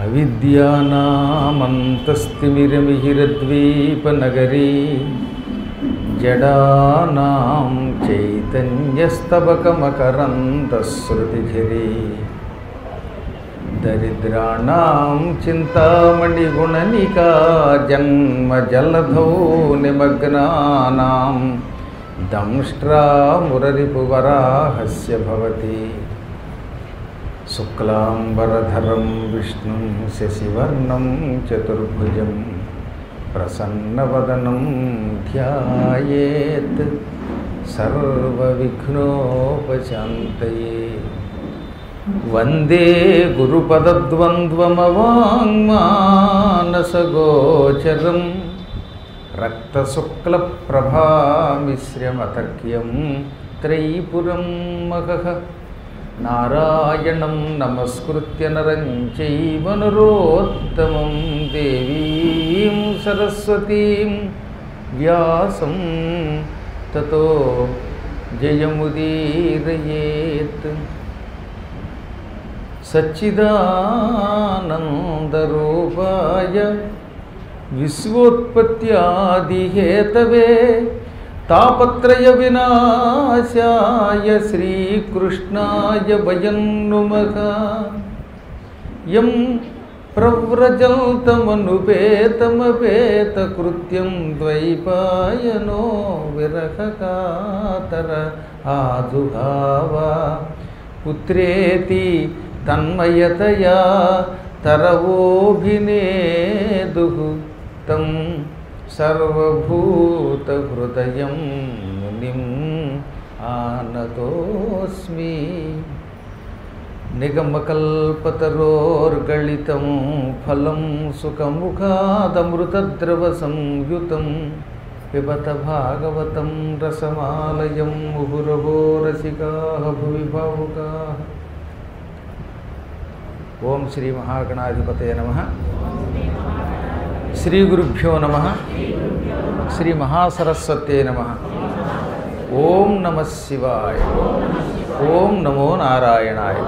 అవిద్యానామంతస్తిమిరమిహిరద్వీపనగరీ జడానాం చైతన్యస్తబకమకరంతశ్రుతిఝరీ దరిద్రాణం చింతామణిగుణనికా జన్మజలధౌ నిమగ్నానాం దంష్ట్రామురరిపువరాహస్య భవతి శుక్లాంబరధరం విష్ణుం శశివర్ణం చతుర్భుజం ప్రసన్నవదనం ధ్యాయేత్ సర్వవిఘ్నోపశాంతయే వందే గురుపదద్వంద్వమవాङ्మానసగోచరం రక్తశుక్లప్రభామిశ్రమతర్క్యం త్రైపురం మహః నారాయణం నమస్కృత్య నరం చైవ నరోత్తమం దేవీం సరస్వతీం వ్యాసం తతో జయముదీరయేత్ సచ్చిదానందరూపాయ విశ్వోత్పత్యాదిహేతవే తాపత్రయ వినాశాయ శ్రీకృష్ణాయ వయం నుమః యం ప్రవ్రజల్తమనుపేతమపేతకృత్యం ద్వైపాయనో విరహకాతర ఆదుహావ పుత్రేతి తన్మయతయా తరవోభినేదు తం సర్వభూతహృదయం మునిం ఆనతోస్మి నిగమకల్పతరోర్గళితం ఫలం సుఖముఖాదమృతద్రవసంయుతం పిబత భాగవతం రసమాలయం ముహురవో రసికా భువి భావుకా ఓం శ్రీ మహాగణాధిపతే నమ శ్రీ గురుభ్యో నమ శ్రీ మహాసరస్వతే నమ ఓం నమ శివాయ ఓం నమో నారాయణాయ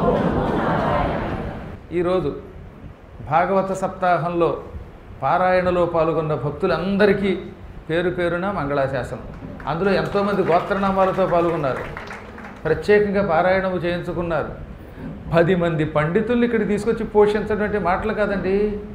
ఈరోజు భాగవత సప్తాహంలో పారాయణలో పాల్గొన్న భక్తులందరికీ పేరు పేరున మంగళాశాసనం అందులో ఎంతోమంది గోత్రనామాలతో పాల్గొన్నారు ప్రత్యేకంగా పారాయణము చేయించుకున్నారు పది మంది పండితుల్ని ఇక్కడ తీసుకొచ్చి పోషించడం అంటే మాటలు కాదండి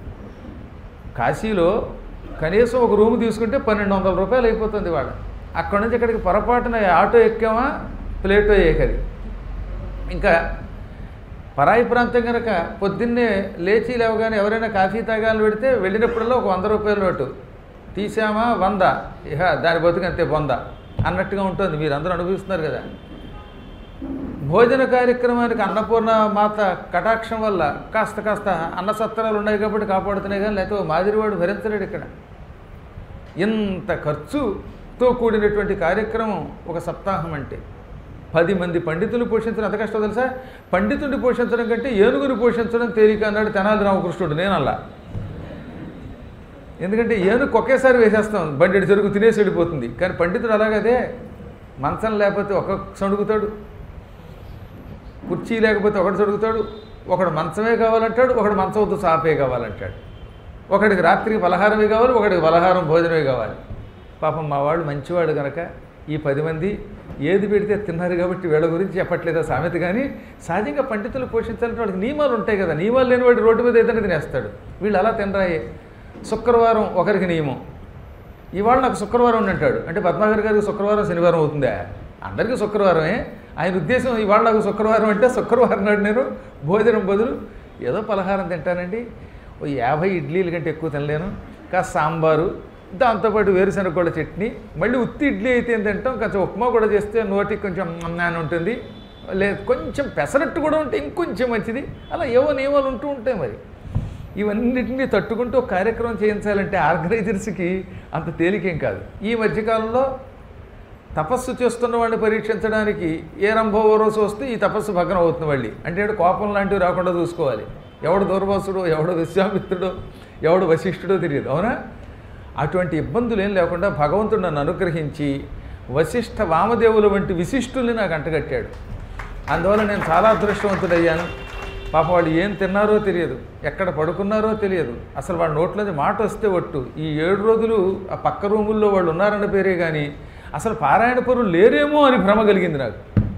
కాశీలో కనీసం ఒక రూమ్ తీసుకుంటే పన్నెండు వందల రూపాయలు అయిపోతుంది వాడు అక్కడ నుంచి ఇక్కడికి పొరపాటున ఆటో ఎక్కామా ప్లేటో ఏకది ఇంకా పరాయి ప్రాంతం కనుక పొద్దున్నే లేచి లేవగానే ఎవరైనా కాఫీ తాగాలని పెడితే వెళ్ళినప్పుడల్లా ఒక వంద రూపాయల నోటు తీసామా వంద ఇహ దాని బతుకు అంతే వంద అన్నట్టుగా ఉంటుంది మీరు అందరూ అనుభవిస్తున్నారు కదా భోజన కార్యక్రమానికి అన్నపూర్ణ మాత కటాక్షం వల్ల కాస్త కాస్త అన్న సత్రాలు ఉన్నాయి కాబట్టి కాపాడుతున్నాయి కానీ లేకపోతే ఓ మాదిరివాడు భరించలేడు ఇక్కడ ఇంత ఖర్చుతో కూడినటువంటి కార్యక్రమం ఒక సప్తాహం అంటే పది మంది పండితులు పోషించడం ఎంత కష్టం తెలుసా పండితుడిని పోషించడం కంటే ఏనుగుని పోషించడం తేలిక అన్నాడు తెనాలి రామకృష్ణుడు నేనల్లా ఎందుకంటే ఏనుగు ఒకేసారి వేసేస్తాం బండి చెరుకు తినేసి వెళ్ళిపోతుంది కానీ పండితుడు అలాగదే మంచం లేకపోతే ఒక సణుగుతాడు కుర్చీ లేకపోతే ఒకడు సడుగుతాడు ఒకడు మంచమే కావాలంటాడు ఒకడు మంచం వద్దు సాపే కావాలంటాడు ఒకడికి రాత్రికి పలహారమే కావాలి ఒకడికి పలహారం భోజనమే కావాలి పాపం మా వాడు మంచివాడు కనుక ఈ పది మంది ఏది పెడితే తిన్నారు కాబట్టి వీళ్ళ గురించి చెప్పట్లేదా సామెత కానీ సహజంగా పండితులు పోషించాలంటే వాళ్ళకి నియమాలు ఉంటాయి కదా నియమాలు లేని వాడు రోడ్డు మీద ఏదైనా తినేస్తాడు వీళ్ళు అలా తినరాయే శుక్రవారం ఒకరికి నియమం ఇవాళ నాకు శుక్రవారం ఉండి అంటాడు అంటే పద్మాగర్ గారికి శుక్రవారం శనివారం అవుతుందా అందరికీ శుక్రవారమే ఆయన ఉద్దేశం ఇవాళ నాకు శుక్రవారం అంటే శుక్రవారం నాడు నేను భోజనం బదులు ఏదో పలహారం తింటానండి ఓ యాభై ఇడ్లీల కంటే ఎక్కువ తినలేను కాస్త సాంబారు దాంతోపాటు వేరుశనగ కూడా చట్నీ మళ్ళీ ఉత్తి ఇడ్లీ అయితే ఏం తింటాం కొంచెం ఉప్మా కూడా చేస్తే నోటికి కొంచెం అని ఉంటుంది లేదు కొంచెం పెసరట్టు కూడా ఉంటే ఇంకొంచెం మంచిది అలా ఏవో నియమాలు ఉంటూ ఉంటాయి మరి ఇవన్నిటిని తట్టుకుంటూ ఒక కార్యక్రమం చేయించాలంటే ఆర్గనైజర్స్కి అంత తేలికేం కాదు ఈ మధ్యకాలంలో తపస్సు చేస్తున్న వాడిని పరీక్షించడానికి ఏ రంభవ రోజు వస్తే ఈ తపస్సు భగ్నం అవుతుంది మళ్ళీ అంటే ఈడ కోపం లాంటివి రాకుండా చూసుకోవాలి ఎవడు దూర్వాసుడో ఎవడు విశ్వామిత్రుడో ఎవడు వశిష్ఠుడో తెలియదు అవునా అటువంటి ఇబ్బందులు ఏం లేకుండా భగవంతుడు నన్ను అనుగ్రహించి వశిష్ఠ వామదేవుల వంటి విశిష్టుల్ని నాకు అంటగట్టాడు అందువల్ల నేను చాలా అదృష్టవంతుడయ్యాను పాపం వాళ్ళు ఏం తిన్నారో తెలియదు ఎక్కడ పడుకున్నారో తెలియదు అసలు వాళ్ళ నోట్లోంచి మాట వస్తే ఒట్టు ఈ ఏడు రోజులు ఆ పక్క రూముల్లో వాళ్ళు ఉన్నారన్న పేరే కానీ అసలు పారాయణ పరులు లేరేమో అని భ్రమ కలిగింది నాకు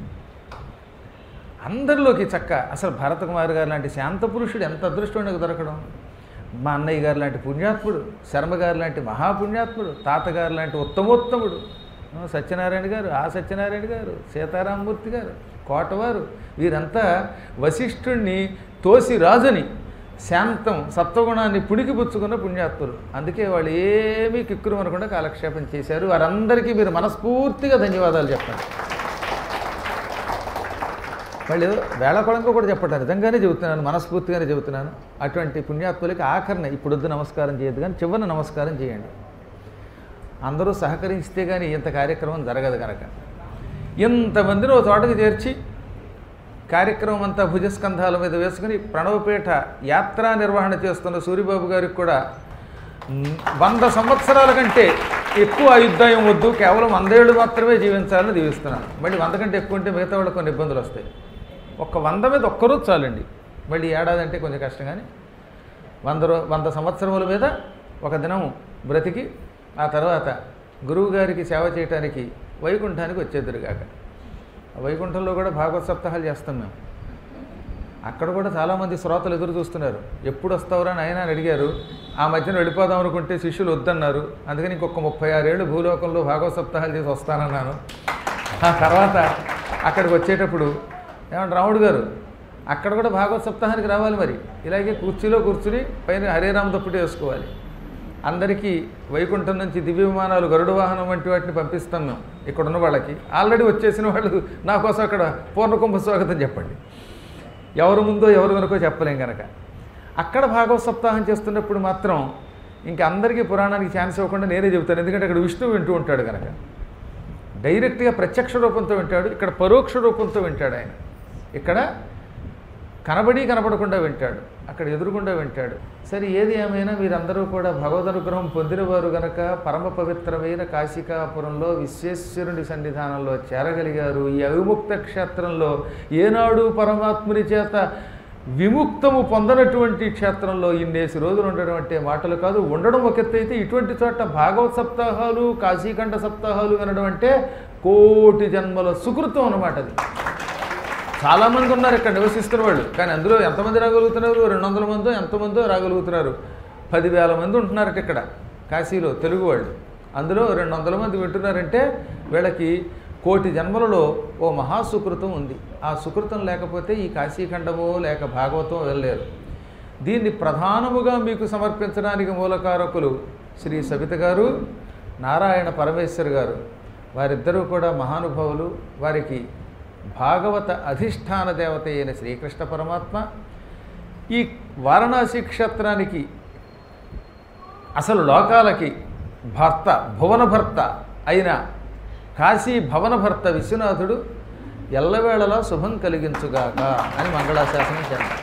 అందరిలోకి చక్క అసలు భరతకుమార్ గారు లాంటి శాంత పురుషుడు ఎంత అదృష్టం నాకు దొరకడం మా అన్నయ్య గారు లాంటి పుణ్యాత్ముడు శర్మ గారు లాంటి మహాపుణ్యాత్ముడు తాతగారు లాంటి ఉత్తమోత్తముడు ఆ, సత్యనారాయణ గారు ఆ సత్యనారాయణ గారు సీతారామమూర్తి గారు కోటవారు వీరంతా వశిష్ఠుణ్ణి తోసి రాజుని శాంతం సత్వగుణాన్ని పుణికిపుచ్చుకున్న పుణ్యాత్ములు అందుకే వాళ్ళు ఏమీ కిక్కురు అనకుండా కాలక్షేపం చేశారు వారందరికీ మీరు మనస్ఫూర్తిగా ధన్యవాదాలు చెప్పండి వాళ్ళు ఏదో వేళకొళంగా కూడా చెప్పటం నిజంగానే చెబుతున్నాను మనస్ఫూర్తిగానే చెబుతున్నాను అటువంటి పుణ్యాత్ములకి ఆఖరణ ఇప్పుడొద్దు నమస్కారం చేయొద్దు కానీ చివరిన నమస్కారం చేయండి అందరూ సహకరిస్తే కానీ ఇంత కార్యక్రమం జరగదు కనుక ఇంతమందిని ఓ తోటకి చేర్చి కార్యక్రమం అంతా భుజస్కంధాల మీద వేసుకుని ప్రణవపేట యాత్రా నిర్వహణ చేస్తున్న సూరిబాబు గారికి కూడా మ్, వంద సంవత్సరాల కంటే ఎక్కువ ఆయుద్ధాయం వద్దు కేవలం వందేళ్ళు మాత్రమే జీవించాలని దీవిస్తున్నాను మళ్ళీ వంద కంటే ఎక్కువ ఉంటే మిగతా వాళ్ళకి కొన్ని ఇబ్బందులు వస్తాయి ఒక్క వంద మీద ఒక్కరోజు చాలండి మళ్ళీ ఏడాది అంటే కొంచెం కష్టం కానీ వంద రో వంద సంవత్సరముల మీద ఒక దినం బ్రతికి ఆ తర్వాత గురువు గారికి సేవ చేయటానికి వైకుంఠానికి వచ్చేద్దరుగాక వైకుంఠంలో కూడా భాగవత సప్తాహాలు చేస్తాం మేము అక్కడ కూడా చాలామంది శ్రోతలు ఎదురు చూస్తున్నారు ఎప్పుడు వస్తావురా అని ఆయన అడిగారు ఆ మధ్యన వెళ్ళిపోదాం అనుకుంటే శిష్యులు వద్దన్నారు అందుకని ఇంకొక ముప్పై ఆరేళ్ళు భూలోకంలో భాగవత సప్తాహాలు చేసి వస్తానన్నాను ఆ తర్వాత అక్కడికి వచ్చేటప్పుడు ఏమంటే రాముడు గారు అక్కడ కూడా భాగవత సప్తాహానికి రావాలి మరి ఇలాగే కుర్చీలో కూర్చుని పైన హరేరామ తప్పుటి వేసుకోవాలి అందరికీ వైకుంఠం నుంచి దివ్య విమానాలు గరుడ వాహనం వంటి వాటిని పంపిస్తాం మేము ఇక్కడ ఉన్న వాళ్ళకి ఆల్రెడీ వచ్చేసిన వాళ్ళు నా కోసం అక్కడ పూర్ణకుంభ స్వాగతం చెప్పండి ఎవరు ముందో ఎవరు వెనుకో చెప్పలేం కనుక అక్కడ భాగవత సప్తాహం చేస్తున్నప్పుడు మాత్రం ఇంక అందరికీ పురాణానికి ఛాన్స్ ఇవ్వకుండా నేనే చెబుతాను ఎందుకంటే అక్కడ విష్ణువు వింటూ ఉంటాడు కనుక డైరెక్ట్గా ప్రత్యక్ష రూపంతో వింటాడు ఇక్కడ పరోక్ష రూపంతో వింటాడు ఆయన ఇక్కడ కనబడి కనపడకుండా వింటాడు అక్కడ ఎదురుగుండా వింటాడు సరే ఏది ఏమైనా మీరందరూ కూడా భగవద్ అనుగ్రహం పొందినవారు గనక పరమ పవిత్రమైన కాశికాపురంలో విశ్వేశ్వరుని సన్నిధానంలో చేరగలిగారు ఈ అవిముక్త క్షేత్రంలో ఏనాడు పరమాత్ముని చేత విముక్తము పొందనటువంటి క్షేత్రంలో ఇన్నేసి రోజులు ఉండడం అంటే మాటలు కాదు ఉండడం ఒక ఎత్తు అయితే ఇటువంటి చోట భాగవత్ సప్తాహాలు కాశీఖండ సప్తాహాలు వినడం అంటే కోటి జన్మల సుకృతం అన్నమాట అది చాలామంది ఉన్నారు ఇక్కడ నివసిస్తున్న వాళ్ళు కానీ అందులో ఎంతమంది రాగలుగుతున్నారు రెండు వందల మందో ఎంతమందో రాగలుగుతున్నారు పదివేల మంది ఉంటున్నారట ఇక్కడ కాశీలో తెలుగు వాళ్ళు అందులో రెండు వందల మంది వింటున్నారంటే వీళ్ళకి కోటి జన్మలలో ఓ మహాసుకృతం ఉంది ఆ సుకృతం లేకపోతే ఈ కాశీఖండమో లేక భాగవతం వెళ్ళలేరు దీన్ని ప్రధానముగా మీకు సమర్పించడానికి మూలకారకులు శ్రీ సవిత గారు నారాయణ పరమేశ్వర్ గారు వారిద్దరూ కూడా మహానుభావులు వారికి భాగవత అధిష్టాన దేవత అయిన శ్రీకృష్ణ పరమాత్మ ఈ వారణాసి క్షేత్రానికి అసలు లోకాలకి భర్త భువన భర్త అయిన కాశీ భవన భర్త విశ్వనాథుడు ఎల్లవేళలా శుభం కలిగించుగాక అని మంగళాశాసనం చేస్తారు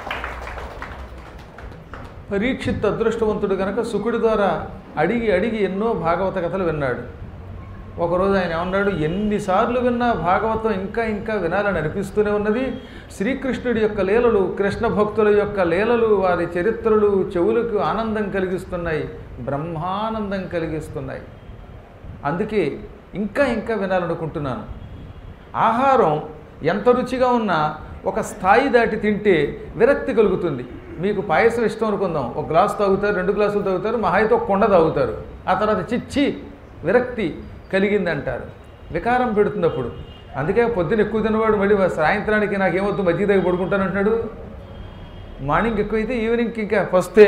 పరీక్షిత్ అదృష్టవంతుడు కనుక సుకుడి ద్వారా అడిగి అడిగి ఎన్నో భాగవత కథలు విన్నాడు ఒకరోజు ఆయన ఏమన్నాడు ఎన్నిసార్లు విన్నా భాగవతం ఇంకా ఇంకా వినాలని అనిపిస్తూనే ఉన్నది శ్రీకృష్ణుడి యొక్క లీలలు కృష్ణ భక్తుల యొక్క లీలలు వారి చరిత్రలు చెవులకు ఆనందం కలిగిస్తున్నాయి బ్రహ్మానందం కలిగిస్తున్నాయి అందుకే ఇంకా ఇంకా వినాలనుకుంటున్నాను ఆహారం ఎంత రుచిగా ఉన్నా ఒక స్థాయి దాటి తింటే విరక్తి కలుగుతుంది మీకు పాయసం ఇష్టం అనుకుందాం ఒక గ్లాస్ తాగుతారు రెండు గ్లాసులు తాగుతారు మహా అయితే ఒక కొండ తాగుతారు ఆ తర్వాత చిచ్చి విరక్తి కలిగిందంటారు వికారం పెడుతున్నప్పుడు అందుకే పొద్దున ఎక్కువ తిన్నవాడు మళ్ళీ సాయంత్రానికి నాకేమవుతుంది మజ్జిగ దగ్గర పడుకుంటాను అంటున్నాడు మార్నింగ్ ఎక్కువైతే ఈవినింగ్ ఇంకా వస్తే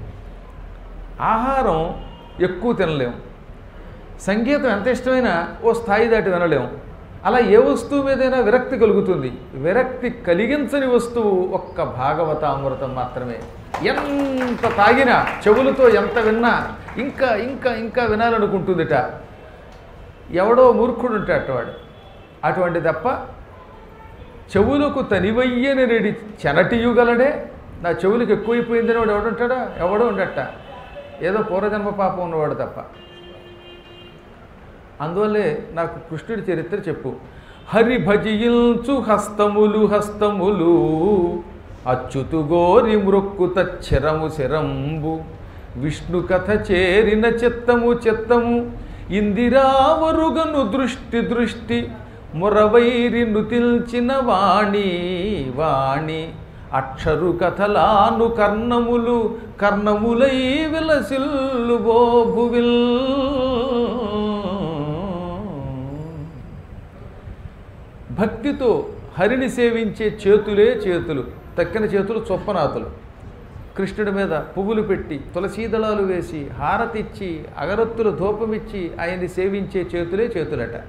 ఆహారం ఎక్కువ తినలేం సంగీతం ఎంత ఇష్టమైనా ఓ స్థాయి దాటి వినలేం అలా ఏ వస్తువు మీదైనా విరక్తి కలుగుతుంది విరక్తి కలిగించని వస్తువు ఒక్క భాగవతామృతం మాత్రమే ఎంత తాగినా చెవులతో ఎంత విన్నా ఇంకా ఇంకా ఇంకా వినాలనుకుంటుందిట ఎవడో మూర్ఖుడు ఉంటాడు వాడు అటువంటి తప్ప చెవులకు తనివయ్యని రెడి చెనటియుగలడే నా చెవులకు ఎక్కువైపోయిందని వాడు ఎవడుంటాడా ఎవడో ఉండట ఏదో పూర్వజన్మ పాపం ఉన్నవాడు తప్ప అందువల్లే నాకు కృష్ణుడి చరిత్ర చెప్పు హరి భజించు హస్తములు హస్తములు అచ్యుతుగోరి మృక్కుత చిరము శిరంబు విష్ణు కథ చేరిన చిత్తము చిత్తము ఇందిరావరుగను దృష్టి దృష్టి మురవైరి నుతిల్చిన వాణి వాణి అక్షరు కథలాను కర్ణములు కర్ణములై విలసిల్లు బోభువిల్ భక్తితో హరిని సేవించే చేతులే చేతులు తక్కిన చేతులు చొప్పనాథులు కృష్ణుడి మీద పువ్వులు పెట్టి తులసీదళాలు వేసి హారతిచ్చి అగరత్తులు ధూపమిచ్చి ఆయన్ని సేవించే చేతులే చేతులట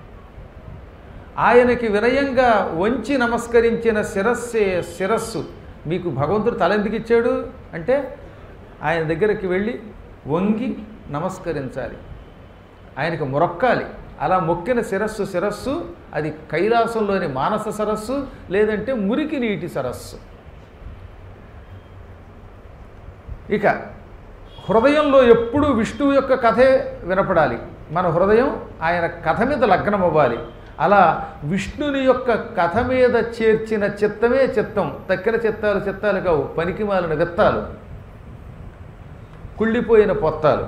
ఆయనకి వినయంగా వంచి నమస్కరించిన శిరస్సే శిరస్సు మీకు భగవంతుడు తల ఎందుకు ఇచ్చాడు అంటే ఆయన దగ్గరికి వెళ్ళి వంగి నమస్కరించాలి ఆయనకు మొరక్కాలి అలా మొక్కిన శిరస్సు శిరస్సు అది కైలాసంలోని మానస సరస్సు లేదంటే మురికి నీటి సరస్సు ఇక హృదయంలో ఎప్పుడూ విష్ణువు యొక్క కథే వినపడాలి మన హృదయం ఆయన కథ మీద లగ్నం అవ్వాలి అలా విష్ణుని యొక్క కథ మీద చేర్చిన చిత్తమే చిత్తం తక్కిన చిత్తాలు చిత్తాలు కావు పనికిమాలిన విత్తాలు కుళ్ళిపోయిన పొత్తాలు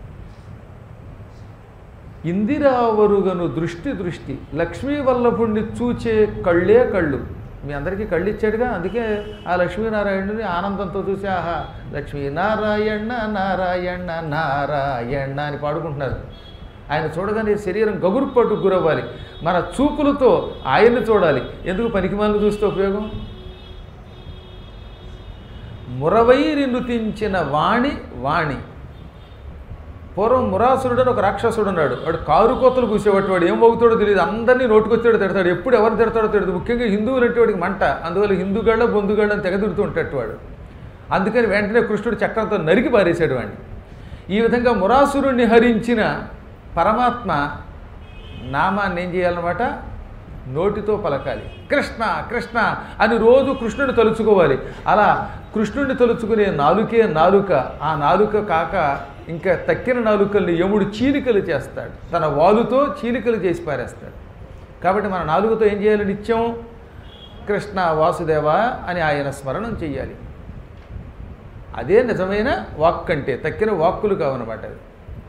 ఇందిరావరుగను దృష్టి దృష్టి లక్ష్మీ వల్లభుణ్ణి చూచే కళ్ళే కళ్ళు మీ అందరికీ కళ్ళు ఇచ్చాడుగా అందుకే ఆ లక్ష్మీనారాయణుని ఆనందంతో చూసి ఆహా లక్ష్మీనారాయణ నారాయణ నారాయణ అని పాడుకుంటున్నారు ఆయన చూడగానే శరీరం గగురుపట్టుకు గురవ్వాలి మన చూపులతో ఆయన్ని చూడాలి ఎందుకు పనికిమాలను చూస్తే ఉపయోగం మురవైరి నృతించిన వాణి వాణి పూర్వం మురాసురుడు అని ఒక రాక్షసుడు ఉన్నాడు వాడు కారు కోతలు కూసేవాడు వాడు ఏం అవుతాడో తెలియదు అందరినీ నోటుకొచ్చాడు తిడతాడు ఎప్పుడు ఎవరు తిడతాడో తెలియదు ముఖ్యంగా హిందువులు అంటే వాడికి మంట అందువల్ల హిందూగాళ్ళ బొందుగాళ్ళ అని తెగదిరుతూ ఉంటాడు వాడు అందుకని వెంటనే కృష్ణుడు చక్రంతో నరికి పారేశాడు వాడిని ఈ విధంగా మురాసురుణ్ణి హరించిన పరమాత్మ నామాన్ని ఏం చేయాలన్నమాట నోటితో పలకాలి కృష్ణ కృష్ణ అని రోజు కృష్ణుని తలుచుకోవాలి అలా కృష్ణుడిని తలుచుకునే నాలుకే నాలుక ఆ నాలుక కాక ఇంకా తక్కిన నాలుకల్ని యముడు చీలికలు చేస్తాడు తన వాలుతో చీలికలు చేసి పారేస్తాడు కాబట్టి మన నాలుగుతో ఏం చేయాలి నిత్యం కృష్ణ వాసుదేవ అని ఆయన స్మరణం చెయ్యాలి అదే నిజమైన వాక్ అంటే తక్కిన వాక్కులు కావన్నమాట అవి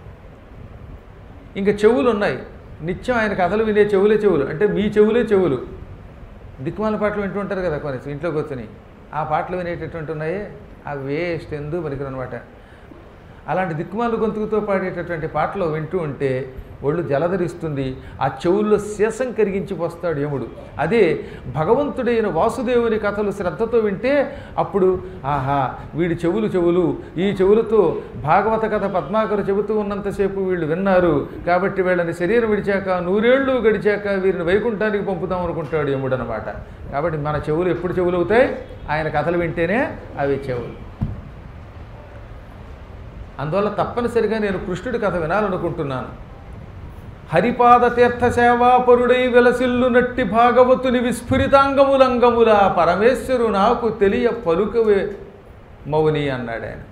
ఇంకా చెవులు ఉన్నాయి నిత్యం ఆయన కథలు వినే చెవులే చెవులు అంటే మీ చెవులే చెవులు దిక్కుమాల పాటలు వింటూ ఉంటారు కదా కొన్ని ఇంట్లో కూర్చొని ఆ పాటలు వినేటటువంటి ఉన్నాయే ఆ వేస్ట్ ఎందు పనికిరనమాట అలాంటి దిక్కుమాల గొంతుకుతో పాడేటటువంటి పాటలు వింటూ ఉంటే ఒళ్ళు జలధరిస్తుంది ఆ చెవుల్లో శేషం కరిగించి పోస్తాడు యముడు అదే భగవంతుడైన వాసుదేవుని కథలు శ్రద్ధతో వింటే అప్పుడు ఆహా వీడి చెవులు చెవులు ఈ చెవులతో భాగవత కథ పద్మాకరు చెబుతూ ఉన్నంతసేపు వీళ్ళు విన్నారు కాబట్టి వీళ్ళని శరీరం విడిచాక నూరేళ్ళు గడిచాక వీరిని వైకుంఠానికి పంపుదాం అనుకుంటాడు యముడు అనమాట కాబట్టి మన చెవులు ఎప్పుడు చెవులు అవుతాయి ఆయన కథలు వింటేనే అవి చెవులు అందువల్ల తప్పనిసరిగా నేను కృష్ణుడి కథ వినాలనుకుంటున్నాను హరిపాద తీర్థ సేవాపరుడై వెలసిల్లు నట్టి భాగవతుని విస్ఫురితాంగములంగముల పరమేశ్వరు నాకు తెలియ పలుకవే మౌని అన్నాడు ఆయన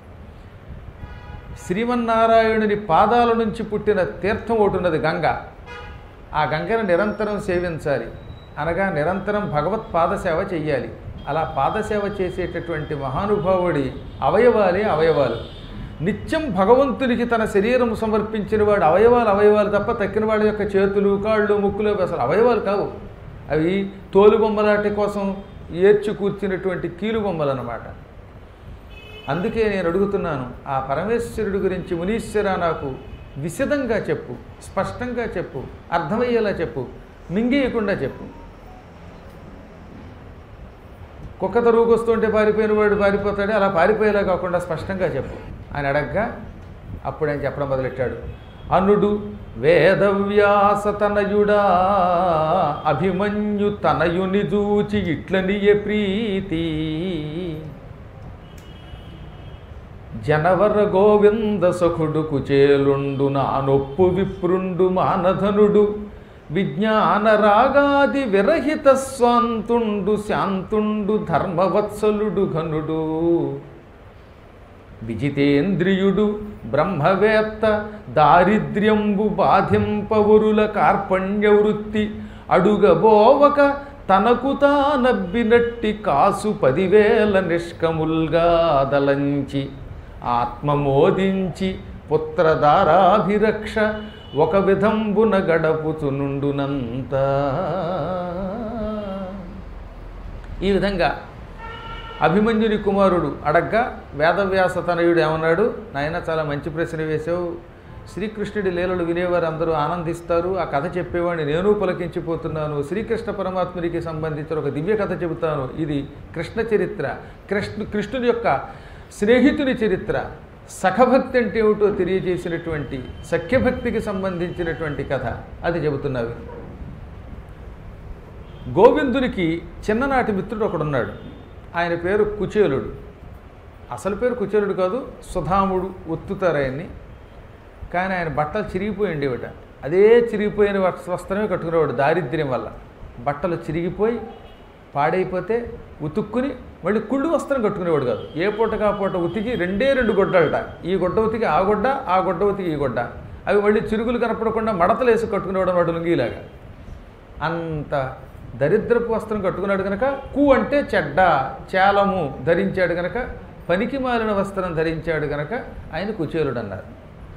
శ్రీమన్నారాయణుని పాదాల నుంచి పుట్టిన తీర్థం ఒకటి ఉన్నది గంగ ఆ గంగను నిరంతరం సేవించాలి అనగా నిరంతరం భగవత్ పాదసేవ చెయ్యాలి అలా పాదసేవ చేసేటటువంటి మహానుభావుడి అవయవాలే అవయవాలు నిత్యం భగవంతునికి తన శరీరం సమర్పించిన వాడు అవయవాలు అవయవాలు తప్ప తక్కిన వాళ్ళ యొక్క చేతులు కాళ్ళు ముక్కులు అసలు అవయవాలు కావు అవి తోలు బొమ్మలాట కోసం ఏర్చి కూర్చున్నటువంటి కీలు బొమ్మలు అన్నమాట అందుకే నేను అడుగుతున్నాను ఆ పరమేశ్వరుడి గురించి మునీశ్వర నాకు విశదంగా చెప్పు స్పష్టంగా చెప్పు అర్థమయ్యేలా చెప్పు మింగేయకుండా చెప్పు కుక్క తరుగుకొస్తుంటే పారిపోయిన వాడు పారిపోతాడే అలా పారిపోయేలా కాకుండా స్పష్టంగా చెప్పు అని అడగ్గా అప్పుడు ఆయన చెప్పడం మొదలెట్టాడు అనుడు వేదవ్యాస తనయుడా అభిమన్యు తనయుని చూచి ఇట్లనియ ప్రీతి జనవర గోవింద సఖుడు కుచేలుండు నా నొప్పు విప్రుండు మానధనుడు విజ్ఞాన రాగాది విరహిత స్వాంతుండు శాంతుండు ధర్మవత్సలుడు ఘనుడు విజితేంద్రియుడు బ్రహ్మవేత్త దారిద్ర్యంబు బాధింపవురుల కార్పణ్య వృత్తి అడుగబోవక తనకు తానబ్బినట్టి కాసు పదివేల నిష్కముల్గా దలంచి ఆత్మమోదించి పుత్రదారాభిరక్ష ఒక విధంబున గడపుచునుండునంత ఈ విధంగా అభిమన్యుని కుమారుడు అడగ్గా వేదవ్యాస తనయుడు ఏమన్నాడు నాయన చాలా మంచి ప్రశ్న వేశావు శ్రీకృష్ణుడి లీలలు వినేవారు అందరూ ఆనందిస్తారు ఆ కథ చెప్పేవాడిని నేను పులకించిపోతున్నాను శ్రీకృష్ణ పరమాత్మునికి సంబంధించిన ఒక దివ్య కథ చెబుతాను ఇది కృష్ణ చరిత్ర కృష్ణు కృష్ణుని యొక్క స్నేహితుని చరిత్ర సఖభక్తి అంటే ఏమిటో తెలియజేసినటువంటి సఖ్యభక్తికి సంబంధించినటువంటి కథ అది చెబుతున్నవి గోవిందునికి చిన్ననాటి మిత్రుడు ఒకడున్నాడు ఆయన పేరు కుచేలుడు అసలు పేరు కుచేలుడు కాదు సుధాముడు ఒత్తుతారు ఆయన్ని కానీ ఆయన బట్టలు చిరిగిపోయి ఉండేవిట అదే చిరిగిపోయిన వస్- వస్త్రమే కట్టుకునేవాడు దారిద్ర్యం వల్ల బట్టలు చిరిగిపోయి పాడైపోతే ఉతుక్కుని మళ్ళీ కుళ్ళు వస్త్రం కట్టుకునేవాడు కాదు ఏ పూటకా పూట ఉతికి రెండే రెండు గుడ్డలట ఈ గుడ్డ ఉతికి ఆ గుడ్డ ఆ గుడ్డ ఉతికి ఈ గుడ్డ అవి మళ్ళీ చిరుగులు కనపడకుండా మడతలు వేసి కట్టుకునేవాడు వాడు లుంగీలాగా అంత దరిద్రపు వస్త్రం కట్టుకున్నాడు కనుక కు అంటే చెడ్డ చేలము ధరించాడు కనుక పనికి మాలిన వస్త్రం ధరించాడు కనుక ఆయన కుచేలుడు అన్నారు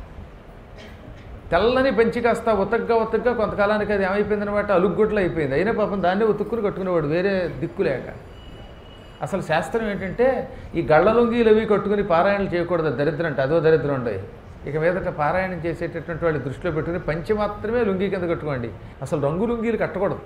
తెల్లని పెంచి కాస్త ఉతగ్గా ఉతగ్గా కొంతకాలానికి అది ఏమైపోయిందనమాట అలుగుగుట్లు అయిపోయింది అయినా పాపం దాన్నే ఉతుక్కుని కట్టుకునేవాడు వేరే దిక్కు లేక అసలు శాస్త్రం ఏంటంటే ఈ గళ్ళ లుంగీలు అవి కట్టుకుని పారాయణలు చేయకూడదు దరిద్రం అంటే అదో దరిద్రం ఉండవు ఇక మీదట పారాయణం చేసేటటువంటి వాళ్ళు దృష్టిలో పెట్టుకుని పంచి మాత్రమే లుంగీ కింద కట్టుకోండి అసలు రంగు లుంగీలు కట్టకూడదు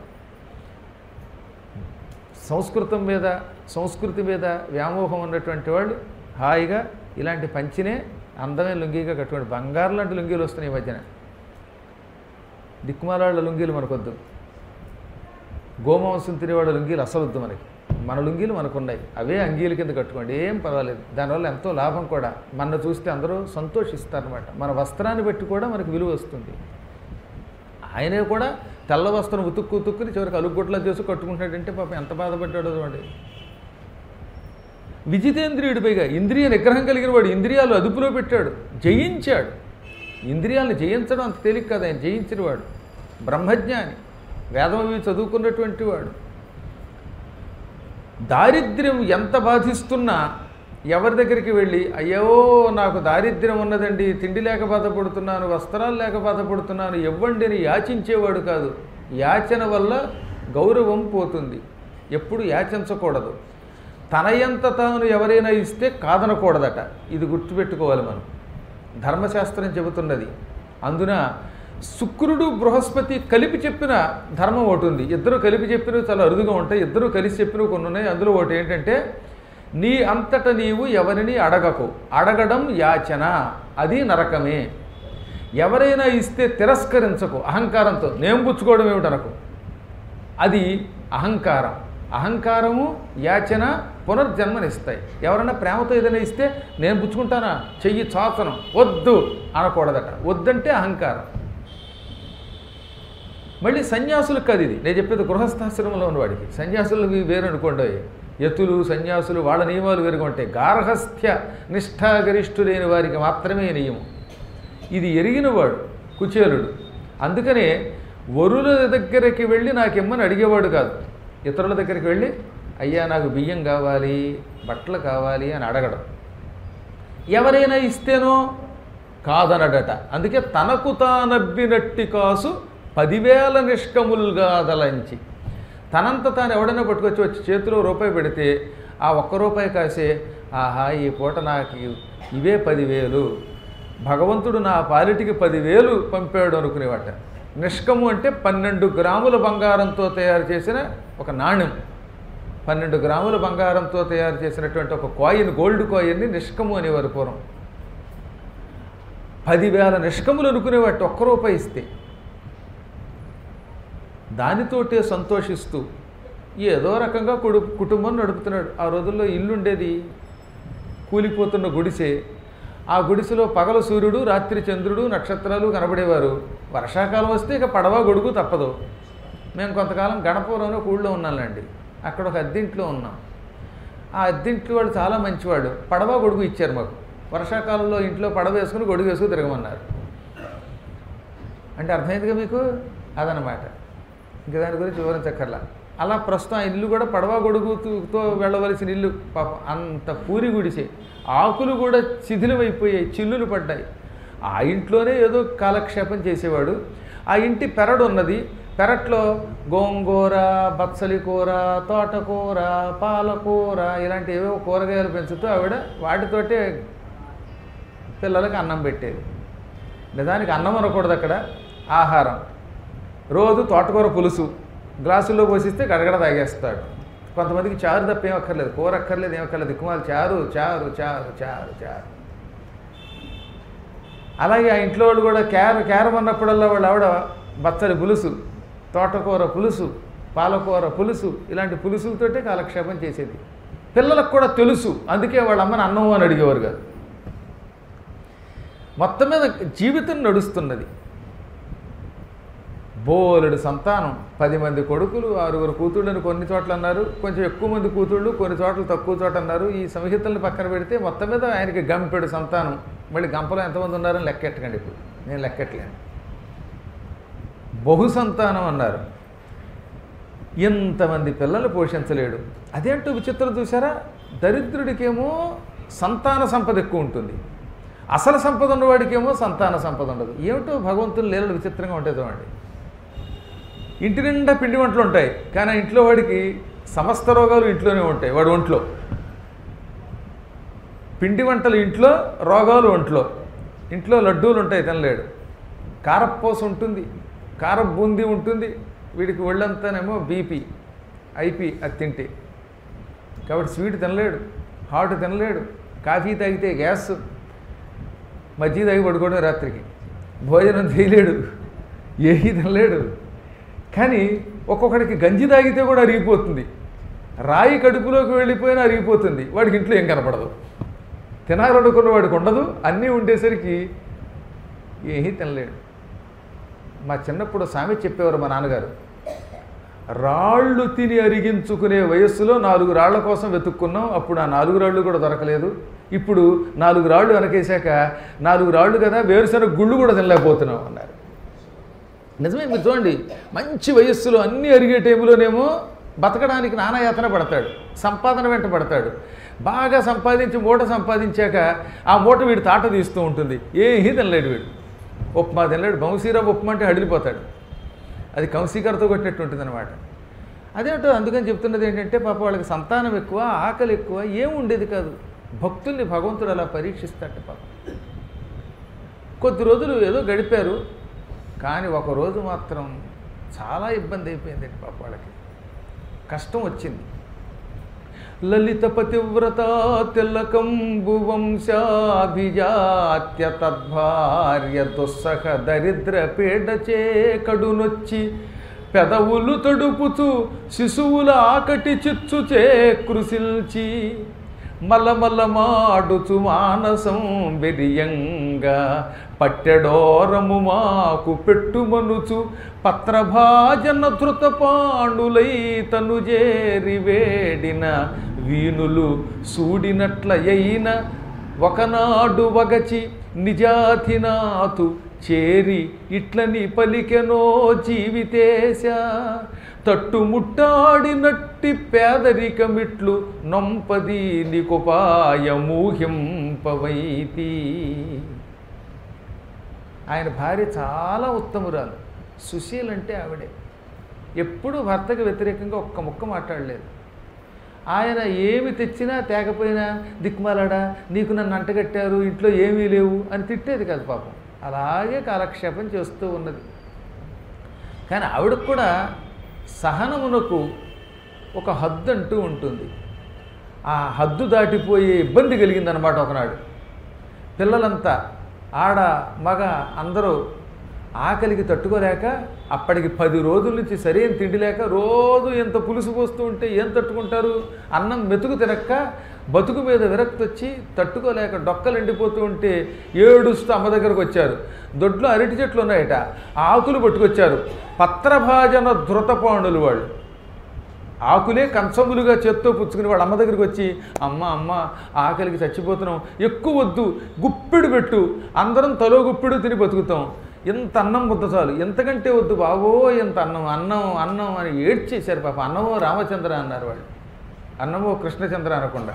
సంస్కృతం మీద సంస్కృతి మీద వ్యామోహం ఉన్నటువంటి వాళ్ళు హాయిగా ఇలాంటి పంచినే అందమైన లుంగీగా కట్టుకోండి బంగారు లాంటి లుంగీలు వస్తున్నాయి ఈ మధ్యన దిక్కుమాలాళ్ళ లుంగీలు మనకొద్దు గోమాంసం తినేవాళ్ళ లుంగీలు అసలు వద్దు మనకి మన లుంగీలు మనకున్నాయి అవే అంగీల కింద కట్టుకోండి ఏం పర్వాలేదు దానివల్ల ఎంతో లాభం కూడా మన చూస్తే అందరూ సంతోషిస్తారనమాట మన వస్త్రాన్ని బట్టి కూడా మనకు విలువ వస్తుంది ఆయనే కూడా తెల్ల వస్త్రం ఉతుక్కు ఉతుక్కుని చివరికి అలుగుట్లా చేసి కట్టుకుంటాడంటే పాపం ఎంత బాధపడ్డాడో చూడండి విజితేంద్రియుడి పైగా ఇంద్రియ నిగ్రహం కలిగిన వాడు ఇంద్రియాలు అదుపులో పెట్టాడు జయించాడు ఇంద్రియాలను జయించడం అంత తేలిక కాదు ఆయన జయించిన వాడు బ్రహ్మజ్ఞాని వేదం అవి చదువుకున్నటువంటి వాడు దారిద్ర్యం ఎంత బాధిస్తున్నా ఎవరి దగ్గరికి వెళ్ళి అయ్యో నాకు దారిద్ర్యం ఉన్నదండి తిండి లేక బాధపడుతున్నాను వస్త్రాలు లేక బాధపడుతున్నాను ఇవ్వండి అని యాచించేవాడు కాదు యాచన వల్ల గౌరవం పోతుంది ఎప్పుడు యాచించకూడదు తనయంత తాను ఎవరైనా ఇస్తే కాదనకూడదట ఇది గుర్తుపెట్టుకోవాలి మనం ధర్మశాస్త్రం చెబుతున్నది అందున శుక్రుడు బృహస్పతి కలిపి చెప్పిన ధర్మం ఒకటి ఉంది ఇద్దరు కలిపి చెప్పినవి చాలా అరుదుగా ఉంటాయి ఇద్దరు కలిసి చెప్పినవి కొన్ని ఉన్నాయి అందులో ఒకటి ఏంటంటే నీ అంతట నీవు ఎవరిని అడగకు అడగడం యాచన అది నరకమే ఎవరైనా ఇస్తే తిరస్కరించకు అహంకారంతో నేను పుచ్చుకోవడం ఏమిటనకు అది అహంకారం అహంకారము యాచన పునర్జన్మనిస్తాయి ఎవరైనా ప్రేమతో ఏదైనా ఇస్తే నేను పుచ్చుకుంటానా చెయ్యి చాచనం వద్దు అనకూడదట వద్దంటే అహంకారం మళ్ళీ సన్యాసులకు కాదు ఇది నేను చెప్పేది గృహస్థాశ్రమంలో ఉన్నవాడికి సన్యాసులకి వేరు అనుకోండి యతులు సన్యాసులు వాళ్ళ నియమాలు వేరుగా ఉంటాయి గార్హస్థ్య నిష్ఠాగరిష్ఠులైన వారికి మాత్రమే ఈ నియమం ఇది ఎరిగినవాడు కుచేలుడు అందుకనే వరుల దగ్గరికి వెళ్ళి నాకు ఇమ్మని అడిగేవాడు కాదు ఇతరుల దగ్గరికి వెళ్ళి అయ్యా నాకు బియ్యం కావాలి బట్టలు కావాలి అని అడగడం ఎవరైనా ఇస్తేనో కాదనడట అందుకే తనకు తానబ్బినట్టి కాసు పదివేల నిష్కములుగా దలంచి తనంత తాను ఎవడైనా పట్టుకొచ్చి వచ్చి చేతిలో రూపాయి పెడితే ఆ ఒక్క రూపాయి కాసే ఆహా ఈ పూట నాకు ఇవే పదివేలు భగవంతుడు నా పాలిటికి పదివేలు పంపాడు అనుకునేవాట నిష్కము అంటే పన్నెండు గ్రాముల బంగారంతో తయారు చేసిన ఒక నాణ్యం పన్నెండు గ్రాముల బంగారంతో తయారు చేసినటువంటి ఒక కాయిన్ గోల్డ్ కాయిన్ని నిష్కము అనేవారు పూర్వం పదివేల నిష్కములు అనుకునేవాటి ఒక్క రూపాయి ఇస్తే దానితోటే సంతోషిస్తూ ఏదో రకంగా కుడు కుటుంబం నడుపుతున్నాడు ఆ రోజుల్లో ఇల్లు ఉండేది కూలిపోతున్న గుడిసె ఆ గుడిసెలో పగల సూర్యుడు రాత్రి చంద్రుడు నక్షత్రాలు కనబడేవారు వర్షాకాలం వస్తే ఇక పడవ గొడుగు తప్పదు మేము కొంతకాలం గణపూరంలో ఊళ్ళో ఉన్నానండి అక్కడ ఒక అద్దెంట్లో ఉన్నాం ఆ అద్దెంట్లో వాళ్ళు చాలా మంచివాడు పడవ గొడుగు ఇచ్చారు మాకు వర్షాకాలంలో ఇంట్లో పడవ వేసుకుని గొడుగు వేసుకుని తిరగమన్నారు అంటే అర్థమైందిగా మీకు అదనమాట ఇంక దాని గురించి వివరించక్కర్లా అలా ప్రస్తుతం ఆ ఇల్లు కూడా పడవ గొడుగుతో వెళ్ళవలసిన ఇల్లు పాపం అంత పూరి గుడిసే ఆకులు కూడా శిథిలమైపోయాయి చిల్లులు పడ్డాయి ఆ ఇంట్లోనే ఏదో కాలక్షేపం చేసేవాడు ఆ ఇంటి పెరడు ఉన్నది పెరట్లో గోంగూర బచ్చలి కూర తోటకూర పాలకూర ఇలాంటి ఏవో కూరగాయలు పెంచుతూ ఆవిడ వాటితోటే పిల్లలకి అన్నం పెట్టేది నిజానికి అన్నం అనకూడదు అక్కడ ఆహారం రోజు తోటకూర పులుసు గ్లాసుల్లో పోసిస్తే గడగడ తాగేస్తాడు కొంతమందికి చారు తప్ప ఏం అక్కర్లేదు కూర అక్కర్లేదు ఏం అక్కర్లేదు దిక్కుమాలు చారు చారు చారు చారు చారు అలాగే ఆ ఇంట్లో వాళ్ళు కూడా క్యార క్యారం అన్నప్పుడల్లా వాళ్ళు ఆవిడ బచ్చలి పులుసు తోటకూర పులుసు పాలకూర పులుసు ఇలాంటి పులుసులతోటే కాలక్షేపం చేసేది పిల్లలకు కూడా తెలుసు అందుకే వాళ్ళ అమ్మని అన్నం అని అడిగేవారు కాదు మొత్తం మీద జీవితం నడుస్తున్నది బోలెడు సంతానం పది మంది కొడుకులు ఆరుగురు కూతుళ్ళని కొన్ని చోట్ల అన్నారు కొంచెం ఎక్కువ మంది కూతుళ్ళు కొన్ని చోట్ల తక్కువ చోట అన్నారు ఈ సంహితలను పక్కన పెడితే మొత్తం మీద ఆయనకి గంపెడు సంతానం మళ్ళీ గంపలో ఎంతమంది ఉన్నారని లెక్కెట్టకండి ఇప్పుడు నేను లెక్కెట్టలేను బహు సంతానం అన్నారు ఎంతమంది పిల్లలు పోషించలేడు అదేంటో విచిత్రం చూసారా దరిద్రుడికేమో సంతాన సంపద ఎక్కువ ఉంటుంది అసలు సంపద ఉన్నవాడికేమో సంతాన సంపద ఉండదు ఏమిటో భగవంతుని లీలలు విచిత్రంగా ఉంటాయి చూడండి ఇంటి నిండా పిండి వంటలు ఉంటాయి కానీ ఆ ఇంట్లో వాడికి సమస్త రోగాలు ఇంట్లోనే ఉంటాయి వాడు ఒంట్లో పిండి వంటలు ఇంట్లో రోగాలు ఒంట్లో ఇంట్లో లడ్డూలు ఉంటాయి తినలేడు కారప్పూస ఉంటుంది కార బూందీ ఉంటుంది వీడికి ఒళ్ళంతానేమో బీపీ ఐపీ అది తింటే కాబట్టి స్వీట్ తినలేడు హాట్ తినలేడు కాఫీ తాగితే గ్యాస్ మజ్జిగ తాగి పడుకోవడం రాత్రికి భోజనం చేయలేడు ఏమీ తినలేడు కానీ ఒక్కొక్కడికి గంజి తాగితే కూడా అరిగిపోతుంది రాయి కడుపులోకి వెళ్ళిపోయినా అరిగిపోతుంది వాడికి ఇంట్లో ఏం కనపడదు తినాలనుకున్న వాడికి ఉండదు అన్నీ ఉండేసరికి ఏమీ తినలేడు మా చిన్నప్పుడు సామెత చెప్పేవారు మా నాన్నగారు రాళ్ళు తిని అరిగించుకునే వయస్సులో నాలుగు రాళ్ల కోసం వెతుక్కున్నాం అప్పుడు ఆ నాలుగు రాళ్ళు కూడా దొరకలేదు ఇప్పుడు నాలుగు రాళ్ళు వెనకేశాక నాలుగు రాళ్ళు కదా వేరుశనగ గుళ్ళు కూడా తినలేకపోతున్నాం అన్నారు నిజమే మీరు చూడండి మంచి వయస్సులో అన్నీ అరిగే టైంలోనేమో బతకడానికి నానాయాతన పడతాడు సంపాదన వెంట పడతాడు బాగా సంపాదించి మూట సంపాదించాక ఆ మూట వీడు తాట తీస్తూ ఉంటుంది ఏమీ తినలేడు వీడు ఉప్మా తినలేడు బౌసీరా ఉప్మా అంటే హడిలిపోతాడు అది కౌశీకరతో కొట్టినట్టు ఉంటుంది అనమాట అదేంటో అందుకని చెప్తున్నది ఏంటంటే పాప వాళ్ళకి సంతానం ఎక్కువ ఆకలి ఎక్కువ ఏం ఉండేది కాదు భక్తుల్ని భగవంతుడు అలా పరీక్షిస్తాట పాప కొద్ది రోజులు ఏదో గడిపారు కానీ ఒక రోజు మాత్రం చాలా ఇబ్బంది అయిపోయిందండి పాప వాళ్ళకి కష్టం వచ్చింది లలిత పతివ్రత తిలకంబు వంశాభిజాత్య తద్భార్య దుస్సహ దరిద్ర పీడచే కడునొచ్చి పెదవులు తడుపుచు శిశువుల ఆకటి చిచ్చుచే కృశిల్చి మలమలమాడుచు మానసం బెరియంగా పట్టెడోరము మాకు పెట్టుమనుచు పత్రభాజన ధృత పాండులై తను చేరి వేడిన వీనులు సూడినట్లయైన ఒకనాడు వగచి నిజాధినాథు చేరి ఇట్లని పలికెనో జీవితేశ తట్టుముట్టాడినట్టి పేదరికమిట్లు నొంపది నికుపాయమూహింపవైతి ఆయన భార్య చాలా ఉత్తమురాలు సుశీల్ అంటే ఆవిడే ఎప్పుడూ భర్తకు వ్యతిరేకంగా ఒక్క ముక్క మాట్లాడలేదు ఆయన ఏమి తెచ్చినా తేకపోయినా దిక్కుమాలాడా నీకు నన్ను అంటగట్టారు ఇంట్లో ఏమీ లేవు అని తిట్టేది కాదు పాపం అలాగే కాలక్షేపం చేస్తూ ఉన్నది కానీ ఆవిడకు కూడా సహనమునకు ఒక హద్దు అంటూ ఉంటుంది ఆ హద్దు దాటిపోయే ఇబ్బంది కలిగిందనమాట ఒకనాడు పిల్లలంతా ఆడ మగ అందరూ ఆకలికి తట్టుకోలేక అప్పటికి పది రోజుల నుంచి సరైన తిండి లేక రోజు ఎంత పులుసు పోస్తూ ఉంటే ఏం తట్టుకుంటారు అన్నం మెతుకు తినక్క బతుకు మీద విరక్తి వచ్చి తట్టుకోలేక డొక్కలు ఎండిపోతూ ఉంటే ఏడుస్తూ అమ్మ దగ్గరకు వచ్చారు దొడ్లో అరటి చెట్లు ఉన్నాయట ఆ ఆకులు పట్టుకొచ్చారు పత్రభాజన ధృతపాణులు వాళ్ళు ఆకులే కంచములుగా చేత్తో పుచ్చుకుని వాళ్ళ అమ్మ దగ్గరికి వచ్చి అమ్మ అమ్మ ఆకలికి చచ్చిపోతున్నాం ఎక్కువ వద్దు గుప్పిడు పెట్టు అందరం తలో గుప్పిడు తిని బతుకుతాం ఇంత అన్నం ముద్ద చాలు ఎంతకంటే వద్దు బాబో ఇంత అన్నం అన్నం అన్నం అని ఏడ్చేశారు పాప అన్నమో రామచంద్ర అన్నారు వాళ్ళు అన్నమో కృష్ణచంద్ర అనకుండా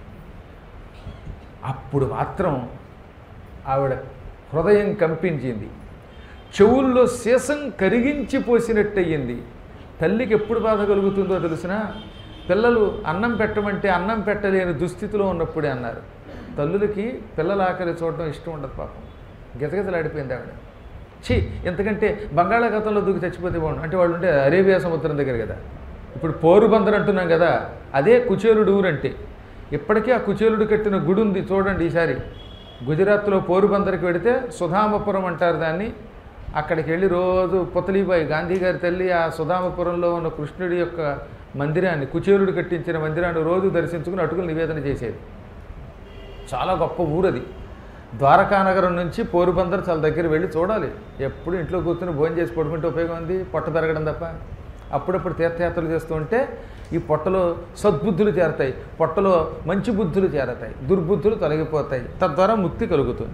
అప్పుడు మాత్రం ఆవిడ హృదయం కంపించింది చెవుల్లో శేషం కరిగించి పోసినట్టయింది తల్లికి ఎప్పుడు బాధ కలుగుతుందో తెలిసిన పిల్లలు అన్నం పెట్టమంటే అన్నం పెట్టలేని దుస్థితిలో ఉన్నప్పుడే అన్నారు తల్లులకి పిల్లల ఆకలి చూడడం ఇష్టం ఉండదు పాపం గిజగిజలాడిపోయింది ఆవిడ ఛీ ఎంతకంటే బంగాళాఖాతంలో దూకి చచ్చిపోతే బాగుండు అంటే వాళ్ళు ఉంటే అరేబియా సముద్రం దగ్గర కదా ఇప్పుడు పోరుబందర్ అంటున్నాం కదా అదే కుచేలుడు ఊరంటే ఇప్పటికీ ఆ కుచేలుడు కట్టిన గుడి ఉంది చూడండి ఈసారి గుజరాత్లో పోరుబందర్కి వెడితే సుధామపురం అంటారు దాన్ని అక్కడికి వెళ్ళి రోజు పొతలీబాయి గాంధీ గారి తల్లి ఆ సుధామపురంలో ఉన్న కృష్ణుడి యొక్క మందిరాన్ని కుచేలుడు కట్టించిన మందిరాన్ని రోజు దర్శించుకుని అటుకులు నివేదన చేసేది చాలా గొప్ప ఊరది ద్వారకా నగరం నుంచి పోరుబందర్ చాలా దగ్గర వెళ్ళి చూడాలి ఎప్పుడు ఇంట్లో కూర్చొని భోజనం చేసి పడుకుంటే ఉపయోగం ఉంది పొట్ట పెరగడం తప్ప అప్పుడప్పుడు తీర్థయాత్రలు చేస్తూ ఉంటే ఈ పొట్టలో సద్బుద్ధులు చేరతాయి పొట్టలో మంచి బుద్ధులు చేరతాయి దుర్బుద్ధులు తొలగిపోతాయి తద్వారా ముక్తి కలుగుతుంది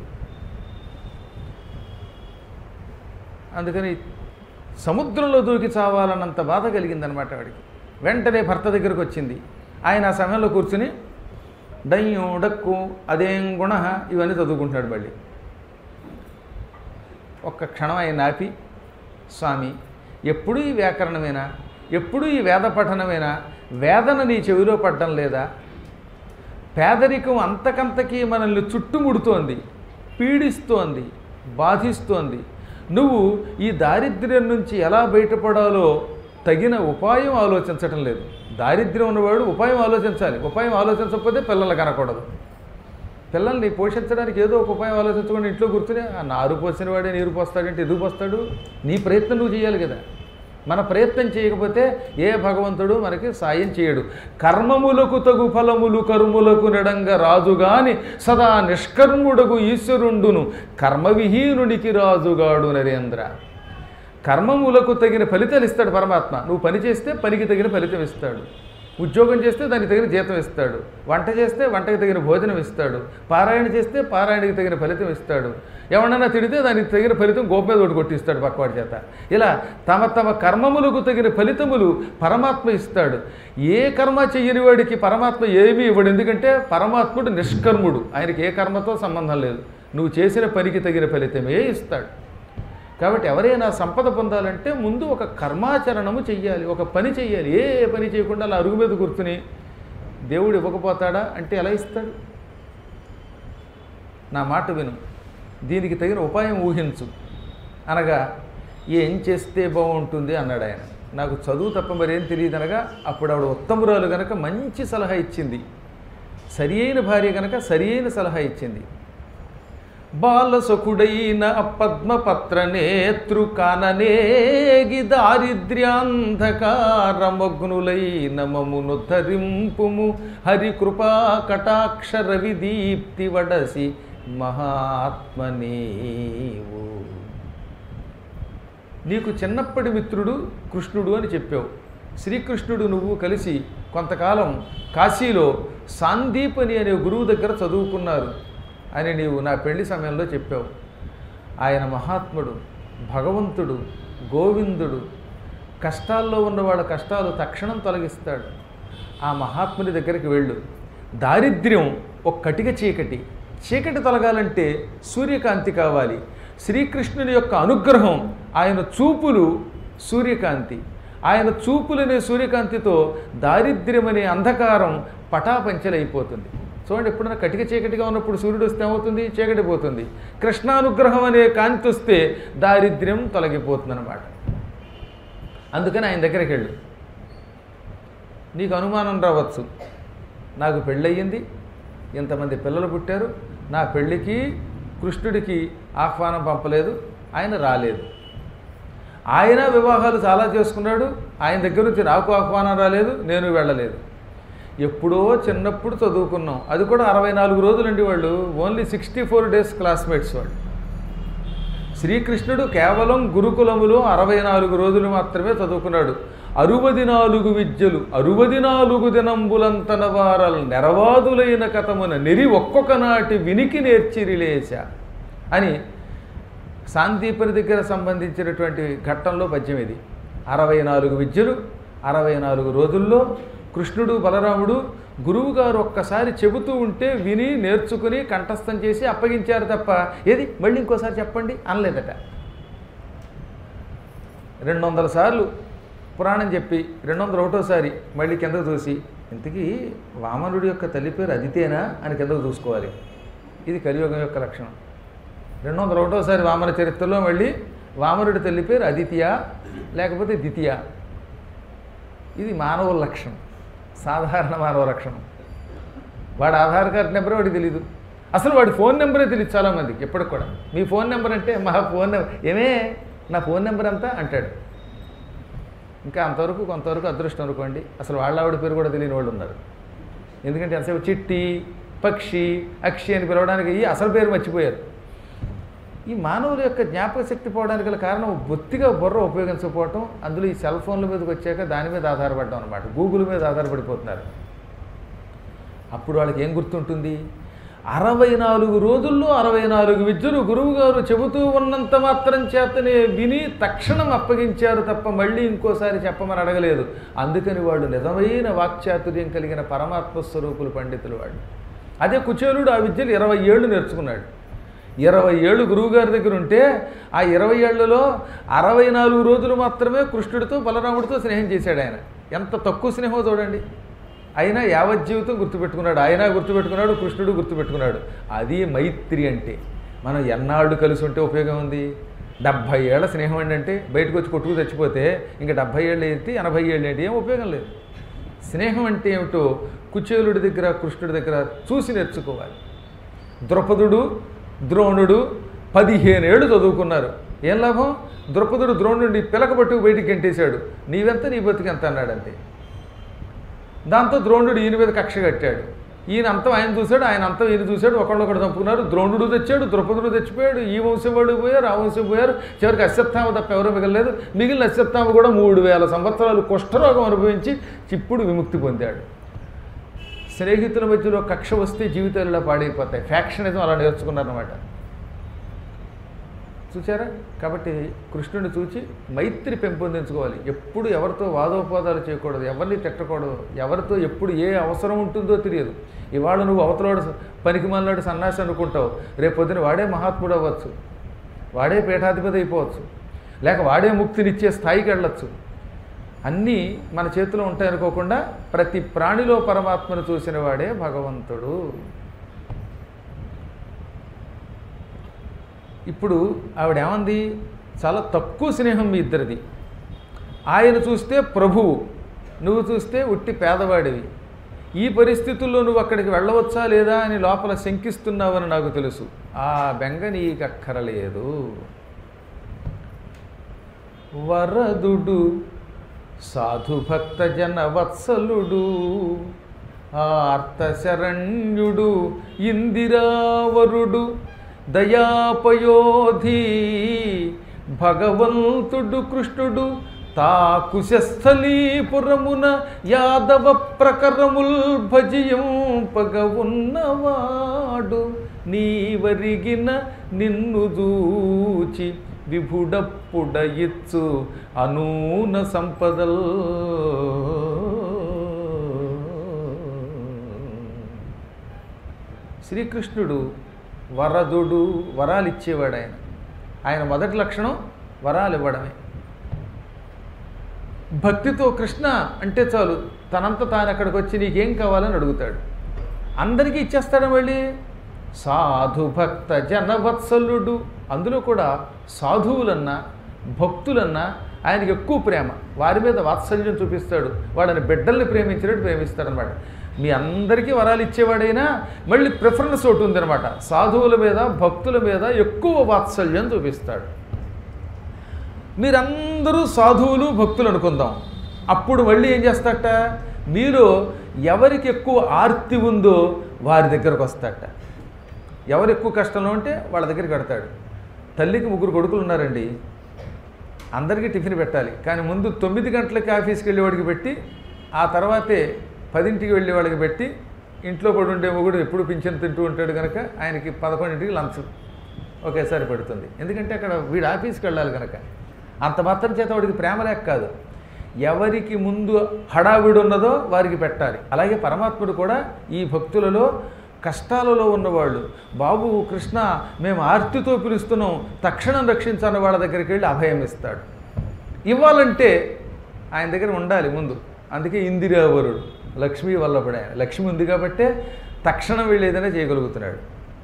అందుకని సముద్రంలో దూకి చావాలన్నంత బాధ కలిగిందనమాట వాడికి వెంటనే భర్త దగ్గరకు వచ్చింది ఆయన ఆ సమయంలో కూర్చుని డయ్యం డక్కు అదేం గుణ ఇవన్నీ చదువుకుంటున్నాడు మళ్ళీ ఒక్క క్షణం ఆయన ఆపి స్వామి ఎప్పుడూ ఈ వ్యాకరణమేనా ఎప్పుడూ ఈ వేద పఠనమేనా వేదన నీ చెవిలో పడ్డం లేదా పేదరికం అంతకంతకీ మనల్ని చుట్టుముడుతోంది పీడిస్తోంది బాధిస్తోంది నువ్వు ఈ దారిద్ర్యం నుంచి ఎలా బయటపడాలో తగిన ఉపాయం ఆలోచించటం లేదు దారిద్ర్యం ఉన్నవాడు ఉపాయం ఆలోచించాలి ఉపాయం ఆలోచించకపోతే పిల్లలు కనకూడదు పిల్లల్ని పోషించడానికి ఏదో ఒక ఉపాయం ఆలోచించుకొని ఇంట్లో కూర్చుని ఆ నారు పోసిన వాడే నీరు పోస్తాడంటే ఎదుగు పోస్తాడు నీ ప్రయత్నం నువ్వు చేయాలి కదా మన ప్రయత్నం చేయకపోతే ఏ భగవంతుడు మనకి సాయం చేయడు కర్మములకు తగు ఫలములు కర్ములకు నెడంగ రాజుగాని సదా నిష్కర్ముడగు ఈశ్వరుండును కర్మవిహీనునికి రాజుగాడు నరేంద్ర కర్మములకు తగిన ఫలితాలు ఇస్తాడు పరమాత్మ నువ్వు పని చేస్తే పనికి తగిన ఫలితం ఇస్తాడు ఉద్యోగం చేస్తే దానికి తగిన జీతం ఇస్తాడు వంట చేస్తే వంటకి తగిన భోజనం ఇస్తాడు పారాయణ చేస్తే పారాయణకి తగిన ఫలితం ఇస్తాడు ఎవడన్నా తిడితే దానికి తగిన ఫలితం గోప మీద ఒకటి కొట్టిస్తాడు పక్కవాడి చేత ఇలా తమ తమ కర్మములకు తగిన ఫలితములు పరమాత్మ ఇస్తాడు ఏ కర్మ చెయ్యని వాడికి పరమాత్మ ఏమీ ఇవ్వడు ఎందుకంటే పరమాత్ముడు నిష్కర్ముడు ఆయనకి ఏ కర్మతో సంబంధం లేదు నువ్వు చేసిన పనికి తగిన ఫలితమే ఇస్తాడు కాబట్టి ఎవరైనా సంపద పొందాలంటే ముందు ఒక కర్మాచరణము చెయ్యాలి ఒక పని చెయ్యాలి ఏ పని చేయకుండా అలా అరుగు మీద కూర్చుని దేవుడు ఇవ్వకపోతాడా అంటే ఎలా ఇస్తాడు నా మాట విను దీనికి తగిన ఉపాయం ఊహించు అనగా ఏం చేస్తే బాగుంటుంది అన్నాడు ఆయన నాకు చదువు తప్ప మరేం తెలియదు అనగా అప్పుడు ఆవిడ ఉత్తమురాలు గనక మంచి సలహా ఇచ్చింది సరి అయిన భార్య గనక సరి అయిన సలహా ఇచ్చింది బాలసఖుడైన పద్మపత్ర నేతృ కాననేగి దారిద్ర్యాంధకారమగ్నులైన మమును ధరింపుము హరికృపా కటాక్ష రవి దీప్తి వడసి మహాత్మనేవు నీకు చిన్నప్పటి మిత్రుడు కృష్ణుడు అని చెప్పావు శ్రీకృష్ణుడు నువ్వు కలిసి కొంతకాలం కాశీలో సాందీపని అనే గురువు దగ్గర చదువుకున్నారు అని నీవు నా పెళ్లి సమయంలో చెప్పావు ఆయన మహాత్ముడు భగవంతుడు గోవిందుడు కష్టాల్లో ఉన్న వాళ్ళ కష్టాలు తక్షణం తొలగిస్తాడు ఆ మహాత్ముని దగ్గరికి వెళ్ళు దారిద్ర్యం ఒక కటిక చీకటి చీకటి తొలగాలంటే సూర్యకాంతి కావాలి శ్రీకృష్ణుని యొక్క అనుగ్రహం ఆయన చూపులు సూర్యకాంతి ఆయన చూపులనే సూర్యకాంతితో దారిద్ర్యం అనే అంధకారం పటాపంచలైపోతుంది చూడండి ఎప్పుడైనా కటిక చీకటిగా ఉన్నప్పుడు సూర్యుడు వస్తే ఏమవుతుంది చీకటి పోతుంది కృష్ణానుగ్రహం అనే కాంతి వస్తే దారిద్ర్యం తొలగిపోతుంది అనమాట అందుకని ఆయన దగ్గరికి వెళ్ళు నీకు అనుమానం రావచ్చు నాకు పెళ్ళయింది ఇంతమంది పిల్లలు పుట్టారు నా పెళ్ళికి కృష్ణుడికి ఆహ్వానం పంపలేదు ఆయన రాలేదు ఆయన వివాహాలు చాలా చేసుకున్నాడు ఆయన దగ్గర నుంచి నాకు ఆహ్వానం రాలేదు నేను వెళ్ళలేదు ఎప్పుడో చిన్నప్పుడు చదువుకున్నాం అది కూడా అరవై నాలుగు రోజులండి వాళ్ళు only sixty four days classmates వాళ్ళు శ్రీకృష్ణుడు కేవలం గురుకులములో అరవై నాలుగు రోజులు మాత్రమే చదువుకున్నాడు అరువది నాలుగు విద్యలు అరువది నాలుగు దినంబులంతన వారల్ నెరవాదులైన కథమున నెరి ఒక్కొక్క నాటి వినికి నేర్చిరిలేశ అని సాందీపని దగ్గర సంబంధించినటువంటి ఘట్టంలో పద్యం ఇది అరవై నాలుగు విద్యలు అరవై నాలుగు రోజుల్లో కృష్ణుడు బలరాముడు గురువుగారు ఒక్కసారి చెబుతూ ఉంటే విని నేర్చుకుని కంఠస్థం చేసి అప్పగించారు తప్ప ఏది మళ్ళీ ఇంకోసారి చెప్పండి అనలేదట రెండు వందల సార్లు పురాణం చెప్పి రెండు వందల ఒకటోసారి మళ్ళీ కిందకు చూసి ఇంతకీ వామనుడి యొక్క తల్లి పేరు అదితేనా అని కిందకు చూసుకోవాలి ఇది కలియుగం యొక్క లక్షణం రెండు వందల ఒకటోసారి వామన చరిత్రలో మళ్ళీ వామనుడి తల్లి పేరు అదితియ లేకపోతే ద్వితీయ ఇది మానవ లక్షణం సాధారణ మానవ లక్షణం వాడు ఆధార్ కార్డ్ నెంబర్ వాడికి తెలీదు అసలు వాడి ఫోన్ నెంబరే తెలియదు చాలామందికి ఎప్పటికి కూడా మీ ఫోన్ నెంబర్ అంటే మా ఫోన్ నెంబర్ ఏమే నా ఫోన్ నెంబర్ అంతా అంటాడు ఇంకా అంతవరకు కొంతవరకు అదృష్టం అనుకోండి అసలు వాళ్ళ ఆవిడ పేరు కూడా తెలియని వాళ్ళు ఉన్నారు ఎందుకంటే ఎంతసేపు చిట్టి పక్షి అక్షి అని పిలవడానికి ఈ అసలు పేరు మర్చిపోయారు ఈ మానవుల యొక్క జ్ఞాపక శక్తి పోవడానికి గల కారణం బొత్తిగా బుర్ర ఉపయోగించకపోవటం అందులో ఈ సెల్ ఫోన్ల మీదకి వచ్చాక దాని మీద ఆధారపడడం అనమాట గూగుల్ మీద ఆధారపడిపోతున్నారు అప్పుడు వాళ్ళకి ఏం గుర్తుంటుంది అరవై నాలుగు రోజుల్లో అరవై నాలుగు విద్యలు గురువుగారు చెబుతూ ఉన్నంత మాత్రం చేతనే విని తక్షణం అప్పగించారు తప్ప మళ్ళీ ఇంకోసారి చెప్పమని అడగలేదు అందుకని వాళ్ళు నిజమైన వాక్చాతుర్యం కలిగిన పరమాత్మ స్వరూపులు పండితులు వాళ్ళు అదే కుచేలుడు ఆ విద్యలు ఇరవై ఏళ్ళు నేర్చుకున్నాడు ఇరవై ఏళ్ళు గురువుగారి దగ్గర ఉంటే ఆ ఇరవై ఏళ్లలో అరవై నాలుగు రోజులు మాత్రమే కృష్ణుడితో బలరాముడితో స్నేహం చేశాడు ఆయన ఎంత తక్కువ స్నేహం చూడండి అయినా యావత్ జీవితం గుర్తుపెట్టుకున్నాడు ఆయన గుర్తుపెట్టుకున్నాడు కృష్ణుడు గుర్తుపెట్టుకున్నాడు అది మైత్రి అంటే మనం ఎన్నాళ్ళు కలిసి ఉంటే ఉపయోగం ఉంది డెబ్భై ఏళ్ళ స్నేహం ఏంటంటే బయటకు వచ్చి కొట్టుకు చచ్చిపోతే ఇంకా డెబ్భై ఏళ్ళు ఏంటి ఎనభై ఏళ్ళు ఏంటి ఏం ఉపయోగం లేదు స్నేహం అంటే ఏమిటో కుచేలుడి దగ్గర కృష్ణుడి దగ్గర చూసి నేర్చుకోవాలి ద్రౌపదుడు ద్రోణుడు పదిహేను ఏళ్ళు చదువుకున్నారు ఏం లాభం ద్రౌపదుడు ద్రోణుడిని పిలకబట్టుకు బయటికి గంటేశాడు నీవెంత నీ బతికెంత అన్నాడంతే దాంతో ద్రోణుడు ఈయన మీద కక్ష కట్టాడు ఈయన అంతం ఆయన చూశాడు ఆయన అంతం ఈయన చూశాడు ఒకళ్ళొకడు చంపుకున్నారు ద్రోణుడు తెచ్చాడు ద్రౌపదుడు తెచ్చిపోయాడు ఈ వంశం వాళ్ళు పోయారు ఆ వంశం పోయారు చివరికి అశ్వత్థామ తప్ప ఎవరూ మిగలలేదు మిగిలిన అశ్వత్థామ కూడా మూడు వేల సంవత్సరాలు కుష్ఠరోగం అనుభవించి ఇప్పుడు విముక్తి పొందాడు స్నేహితుల మధ్యలో కక్ష వస్తే జీవితాలు ఇలా పాడైపోతాయి ఫ్యాక్షనిజం అలా నేర్చుకున్నారన్నమాట చూసారా కాబట్టి కృష్ణుని చూచి మైత్రి పెంపొందించుకోవాలి ఎప్పుడు ఎవరితో వాదోపవాదాలు చేయకూడదు ఎవరిని తిట్టకూడదు ఎవరితో ఎప్పుడు ఏ అవసరం ఉంటుందో తెలియదు ఇవాళ నువ్వు అవతలవాడు పనికి మళ్ళాడు సన్నాసి అనుకుంటావు రేపు పొద్దున వాడే మహాత్ముడు అవ్వచ్చు వాడే పీఠాధిపతి అయిపోవచ్చు లేక వాడే ముక్తినిచ్చే స్థాయికి వెళ్ళొచ్చు అన్నీ మన చేతిలో ఉంటాయనుకోకుండా ప్రతి ప్రాణిలో పరమాత్మను చూసిన వాడే భగవంతుడు ఇప్పుడు ఆవిడ ఏమంది చాలా తక్కువ స్నేహం మీ ఇద్దరిది ఆయన చూస్తే ప్రభువు నువ్వు చూస్తే ఉట్టి పేదవాడివి ఈ పరిస్థితుల్లో నువ్వు అక్కడికి వెళ్ళవచ్చా లేదా అని లోపల శంకిస్తున్నావని నాకు తెలుసు ఆ బెంగ నీకక్కరలేదు వరదుడు సాధుభక్త జన వత్సలుడు ఆర్తశరణ్యుడు ఇందిరావరుడు దయాపయోధి భగవంతుడు కృష్ణుడు తా కుశస్థలీపురమున యాదవ ప్రకరముల్ భజింపగ ఉన్నవాడు నీవరిగిన నిన్ను దూచి విభుడప్పుడ ఇచ్చు అనూన సంపదల్ శ్రీకృష్ణుడు వరదుడు వరాలు ఇచ్చేవాడు ఆయన ఆయన మొదటి లక్షణం వరాలు ఇవ్వడమే భక్తితో కృష్ణ అంటే చాలు తనంత తాను అక్కడికి వచ్చి నీకేం కావాలని అడుగుతాడు అందరికీ ఇచ్చేస్తాడు మళ్ళీ సాధు భక్త జనవత్సలుడు అందులో కూడా సాధువులన్నా భక్తులన్నా ఆయనకి ఎక్కువ ప్రేమ వారి మీద వాత్సల్యం చూపిస్తాడు వాడని బిడ్డల్ని ప్రేమించినట్టు ప్రేమిస్తాడనమాట మీ అందరికీ వరాలు ఇచ్చేవాడైనా మళ్ళీ ప్రిఫరెన్స్ ఒకటి ఉందన్నమాట సాధువుల మీద భక్తుల మీద ఎక్కువ వాత్సల్యం చూపిస్తాడు మీరందరూ సాధువులు భక్తులు అనుకుందాం అప్పుడు మళ్ళీ ఏం చేస్తాట మీలో ఎవరికి ఎక్కువ ఆర్తి ఉందో వారి దగ్గరకు వస్తాట ఎవరు ఎక్కువ కష్టంలో ఉంటే వాళ్ళ దగ్గరికి కడతాడు తల్లికి ముగ్గురు కొడుకులు ఉన్నారండి అందరికీ టిఫిన్ పెట్టాలి కానీ ముందు తొమ్మిది గంటలకి ఆఫీస్కి వెళ్ళేవాడికి పెట్టి ఆ తర్వాతే పదింటికి వెళ్ళే వాళ్ళకి పెట్టి ఇంట్లో పడి ఉండే మొగుడు ఎప్పుడు పింఛన్ తింటూ ఉంటాడు కనుక ఆయనకి పదకొండింటికి లంచ్ ఒకేసారి పెడుతుంది ఎందుకంటే అక్కడ వీడు ఆఫీస్కి వెళ్ళాలి కనుక అంత మాత్రం చేత వాడికి ప్రేమ లేక కాదు ఎవరికి ముందు హడావిడి ఉన్నదో వారికి పెట్టాలి అలాగే పరమాత్ముడు కూడా ఈ భక్తులలో కష్టాలలో ఉన్నవాళ్ళు బాబు కృష్ణ మేము ఆర్తితో పిలుస్తున్నాం తక్షణం రక్షించాలని వాళ్ళ దగ్గరికి వెళ్ళి అభయం ఇస్తాడు ఇవ్వాలంటే ఆయన దగ్గర ఉండాలి ముందు అందుకే ఇందిరావరుడు లక్ష్మీ వల్లభుడు ఆయన లక్ష్మి ఉంది కాబట్టే తక్షణం వీళ్ళు ఏదైనా చేయగలుగుతున్నాడు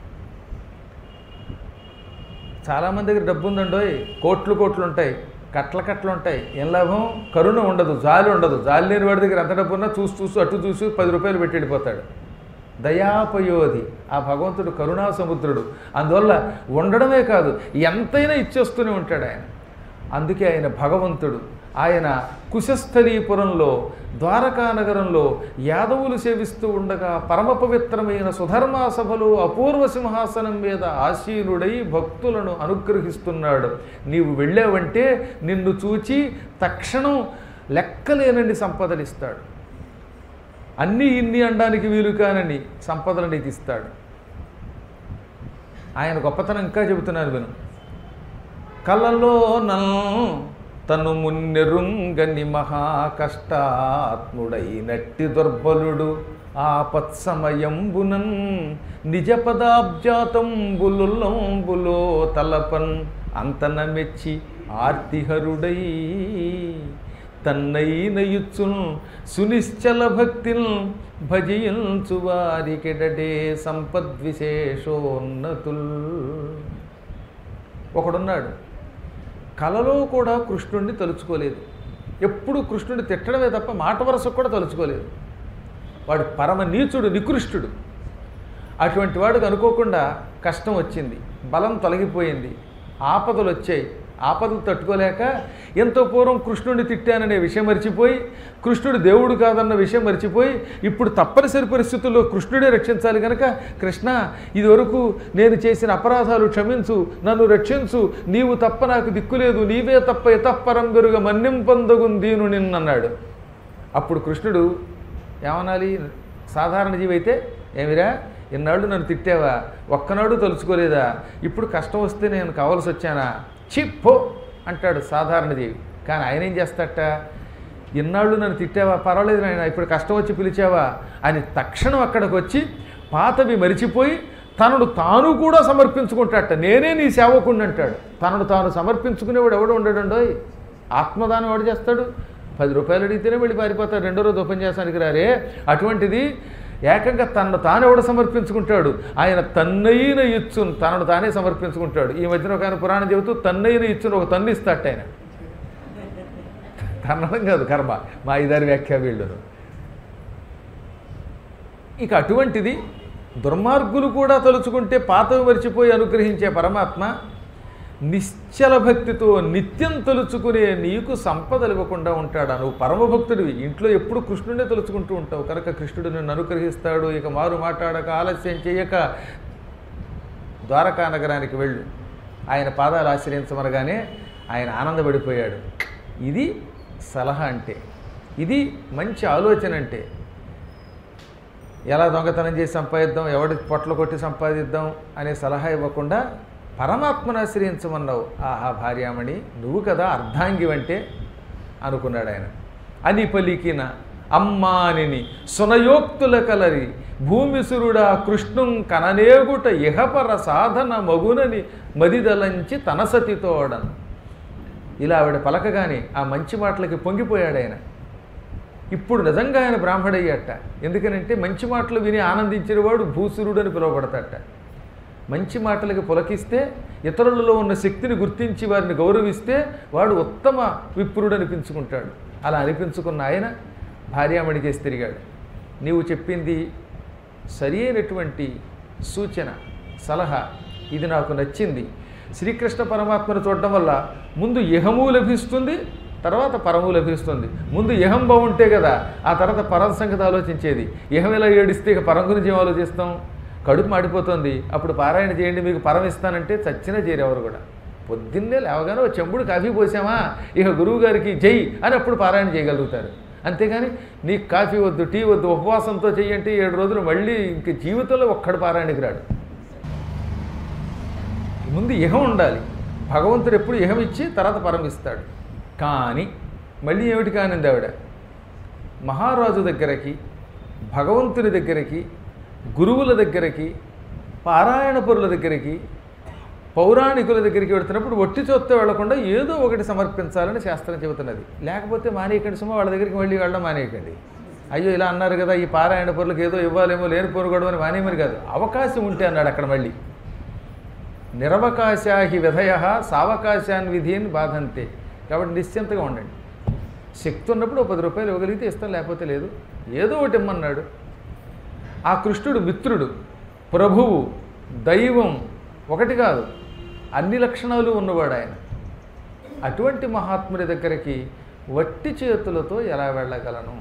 చాలామంది దగ్గర డబ్బు ఉందండోయ్ కోట్లు కోట్లు ఉంటాయి కట్ల కట్టలు ఉంటాయి ఏం లాభం కరుణ ఉండదు జాలి ఉండదు జాలి లేని వాడి దగ్గర ఎంత డబ్బు ఉన్నా చూసి చూసి అటు చూసి పది రూపాయలు పెట్టి వెళ్ళిపోతాడు దయాపయోధి ఆ భగవంతుడు కరుణా సముద్రుడు అందువల్ల ఉండడమే కాదు ఎంతైనా ఇచ్చేస్తూనే ఉంటాడు ఆయన అందుకే ఆయన భగవంతుడు ఆయన కుశస్థలీపురంలో ద్వారకా నగరంలో యాదవులు సేవిస్తూ ఉండగా పరమ పవిత్రమైన సుధర్మా సభలో అపూర్వ సింహాసనం మీద ఆశీనుడై భక్తులను అనుగ్రహిస్తున్నాడు నీవు వెళ్ళావంటే నిన్ను చూచి తక్షణం లెక్కలేనన్ని సంపదలిస్తాడు అన్నీ ఇన్ని అనడానికి వీలు కానని సంపదలు నీకు ఇస్తాడు ఆయన గొప్పతనం ఇంకా చెబుతున్నాను విను కలలో నల్ తను మున్నెరుంగని మహా కష్టాత్ముడైనట్టి దుర్బలుడు ఆపత్సమయంబునన్ నిజ పదాబ్జాతంబులుల్లంబులో తలపన్ అంతన మెచ్చి ఆర్తిహరుడై తన్నైన యుచ్చున్ సునిశ్చల భక్తిన్ భజయించు వారికెడడే సంపద్విశేషోన్నతుల్ ఒకడున్నాడు కలలో కూడా కృష్ణుడిని తలుచుకోలేదు ఎప్పుడు కృష్ణుడిని తిట్టడమే తప్ప మాట వరసకు కూడా తలుచుకోలేదు వాడు పరమ నీచుడు నికృష్టుడు అటువంటి వాడికి అనుకోకుండా కష్టం వచ్చింది బలం తొలగిపోయింది ఆపదలు వచ్చాయి ఆపదలు తట్టుకోలేక ఎంతో పూర్వం కృష్ణుడిని తిట్టాననే విషయం మర్చిపోయి కృష్ణుడు దేవుడు కాదన్న విషయం మర్చిపోయి ఇప్పుడు తప్పనిసరి పరిస్థితుల్లో కృష్ణుడే రక్షించాలి కనుక కృష్ణ ఇదివరకు నేను చేసిన అపరాధాలు క్షమించు నన్ను రక్షించు నీవు తప్ప నాకు దిక్కులేదు నీవే తప్ప ఇతప్పరం పెరుగ మన్యం పొందగుందీను నిన్నన్నాడు అప్పుడు కృష్ణుడు ఏమనాలి సాధారణ జీవి అయితే ఏమిరా ఇన్నాళ్ళు నన్ను తిట్టావా ఒక్కనాడు తలుచుకోలేదా ఇప్పుడు కష్టం వస్తే నేను కావాల్సి వచ్చానా చిప్పో అంటాడు సాధారణ జీవి కానీ ఆయన ఏం చేస్తాట ఇన్నాళ్ళు నన్ను తిట్టావా పర్వాలేదు నాయన ఇప్పుడు కష్టం వచ్చి పిలిచావా అని తక్షణం అక్కడికి వచ్చి పాతవి మరిచిపోయి తనను తాను కూడా సమర్పించుకుంటాట నేనే నీ సేవకుడిని అంటాడు తనను తాను సమర్పించుకునేవాడు ఎవడు ఉండడండోయ్ ఆత్మదానం ఎవడు చేస్తాడు పది రూపాయలు అడిగితేనే వెళ్ళి పారిపోతాడు రెండో రోజు ఉపన్యాసానికి రారే అటువంటిది ఏకంగా తనను తాను ఎవడు సమర్పించుకుంటాడు ఆయన తన్నైన ఇచ్చును తనను తానే సమర్పించుకుంటాడు ఈ మధ్యన ఒక ఆయన పురాణం చెబుతూ తన్నైన ఇచ్చును ఒక తన్ను ఇస్తాట ఆయన తన్నడం కాదు కర్మ మా ఇదారి వ్యాఖ్య వీళ్ళను ఇక అటువంటిది దుర్మార్గులు కూడా తలుచుకుంటే పాతవి మరిచిపోయి అనుగ్రహించే పరమాత్మ నిశ్చల భక్తితో నిత్యం తలుచుకునే నీకు సంపదలు ఇవ్వకుండా ఉంటాడా నువ్వు పరమభక్తుడివి ఇంట్లో ఎప్పుడు కృష్ణుడినే తలుచుకుంటూ ఉంటావు కనుక కృష్ణుడు నిన్ను అనుగ్రహిస్తాడు ఇక మారు మాట్లాడక ఆలస్యం చేయక ద్వారకా నగరానికి వెళ్ళు ఆయన పాదాలు ఆశ్రయించమనగానే ఆయన ఆనందపడిపోయాడు ఇది సలహా అంటే ఇది మంచి ఆలోచన అంటే ఎలా దొంగతనం చేసి సంపాదిద్దాం ఎవడి పొట్ల కొట్టి సంపాదిద్దాం అనే సలహా ఇవ్వకుండా పరమాత్మను ఆశ్రయించమన్నావు ఆహా భార్యామణి నువ్వు కదా అర్ధాంగివంటే అనుకున్నాడు ఆయన అని పలికిన అమ్మానిని సునయోక్తుల కలరి భూమిసురుడా కృష్ణుం కననేగుట ఇహపర సాధన మగునని మదిదలంచి తన సతితోడను ఇలా ఆవిడ పలకగానే ఆ మంచి మాటలకి పొంగిపోయాడు ఆయన ఇప్పుడు నిజంగా ఆయన బ్రాహ్మడయ్యట ఎందుకనంటే మంచి మాటలు విని ఆనందించిన వాడు భూసురుడు అని పిలువబడతాట మంచి మాటలకి పులకిస్తే ఇతరులలో ఉన్న శక్తిని గుర్తించి వారిని గౌరవిస్తే వాడు ఉత్తమ విప్రుడు అనిపించుకుంటాడు అలా అనిపించుకున్న ఆయన భార్యామణి చేసి తిరిగాడు నీవు చెప్పింది సరి అయినటువంటి సూచన సలహా ఇది నాకు నచ్చింది శ్రీకృష్ణ పరమాత్మను చూడడం వల్ల ముందు ఇహము లభిస్తుంది తర్వాత పరము లభిస్తుంది ముందు ఇహం బాగుంటే కదా ఆ తర్వాత పరం సంగతి ఆలోచించేది ఇహం ఇలా ఏడిస్తే ఇక పరం గురించి ఏం ఆలోచిస్తాం కడుపు మాడిపోతుంది అప్పుడు పారాయణ చేయండి మీకు పరం ఇస్తానంటే చచ్చినా చేరేవారు కూడా పొద్దున్నే లేవగానే ఓ చెంబుడు కాఫీ పోసామా ఇక గురువు గారికి జై అని అప్పుడు పారాయణ చేయగలుగుతారు అంతేగాని నీకు కాఫీ వద్దు టీ వద్దు ఉపవాసంతో చెయ్యంటే ఏడు రోజులు మళ్ళీ ఇంక జీవితంలో ఒక్కడు పారాయణకి రాడు ముందు ఇహం ఉండాలి భగవంతుడు ఎప్పుడు ఇహం ఇచ్చి తర్వాత పరం ఇస్తాడు కానీ మళ్ళీ ఏమిటి కానింది ఆవిడ మహారాజు దగ్గరకి భగవంతుని దగ్గరికి గురువుల దగ్గరికి పారాయణ పరుల దగ్గరికి పౌరాణికుల దగ్గరికి వెళుతున్నప్పుడు ఒట్టి చొత్త వెళ్లకుండా ఏదో ఒకటి సమర్పించాలని శాస్త్రం చెబుతున్నది లేకపోతే మానేయకండి సుమా వాళ్ళ దగ్గరికి మళ్ళీ వెళ్ళడం మానేయకండి అయ్యో ఇలా అన్నారు కదా ఈ పారాయణ పరులకు ఏదో ఇవ్వాలేమో లేని పొరగడం అని మానేయమని కాదు అవకాశం ఉంటే అన్నాడు అక్కడ మళ్ళీ నిరవకాశాహి విధయ సావకాశాన్ విధీన్ బాధంతే కాబట్టి నిశ్చింతగా ఉండండి శక్తి ఉన్నప్పుడు ఒక పది రూపాయలు ఇవ్వగలిగితే ఇస్తాం లేకపోతే లేదు ఏదో ఒకటి ఇమ్మన్నాడు ఆ కృష్ణుడు మిత్రుడు ప్రభువు దైవం ఒకటి కాదు అన్ని లక్షణాలు ఉన్నవాడు ఆయన అటువంటి మహాత్ముడి దగ్గరికి వట్టి చేతులతో ఎలా వెళ్ళగలను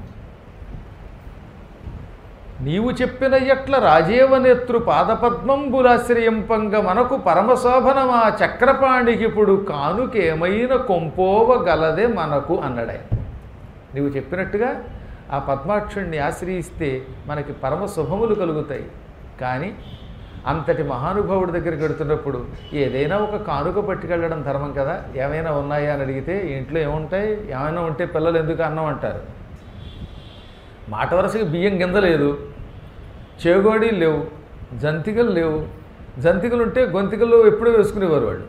నీవు చెప్పిన ఎట్ల రాజీవనేత్రు పాదపద్మంబులాశ్రయింపంగ మనకు పరమశోభనమా చక్రపాణికిప్పుడు కానుకేమైన కొంపోవ గలదే మనకు అన్నాడు ఆయన నీవు చెప్పినట్టుగా ఆ పద్మాక్షుణ్ణి ఆశ్రయిస్తే మనకి పరమ శుభములు కలుగుతాయి కానీ అంతటి మహానుభావుడి దగ్గరికి వెడుతున్నప్పుడు ఏదైనా ఒక కానుక పట్టుకెళ్ళడం ధర్మం కదా ఏమైనా ఉన్నాయా అని అడిగితే ఇంట్లో ఏముంటాయి ఏమైనా ఉంటే పిల్లలు ఎందుకు అన్నం అంటారు మాట వరుసగా బియ్యం గింజ లేదు చేగోడీలు లేవు జంతికలు లేవు జంతికలు ఉంటే గొంతికలు ఎప్పుడూ వేసుకునేవారు వాళ్ళు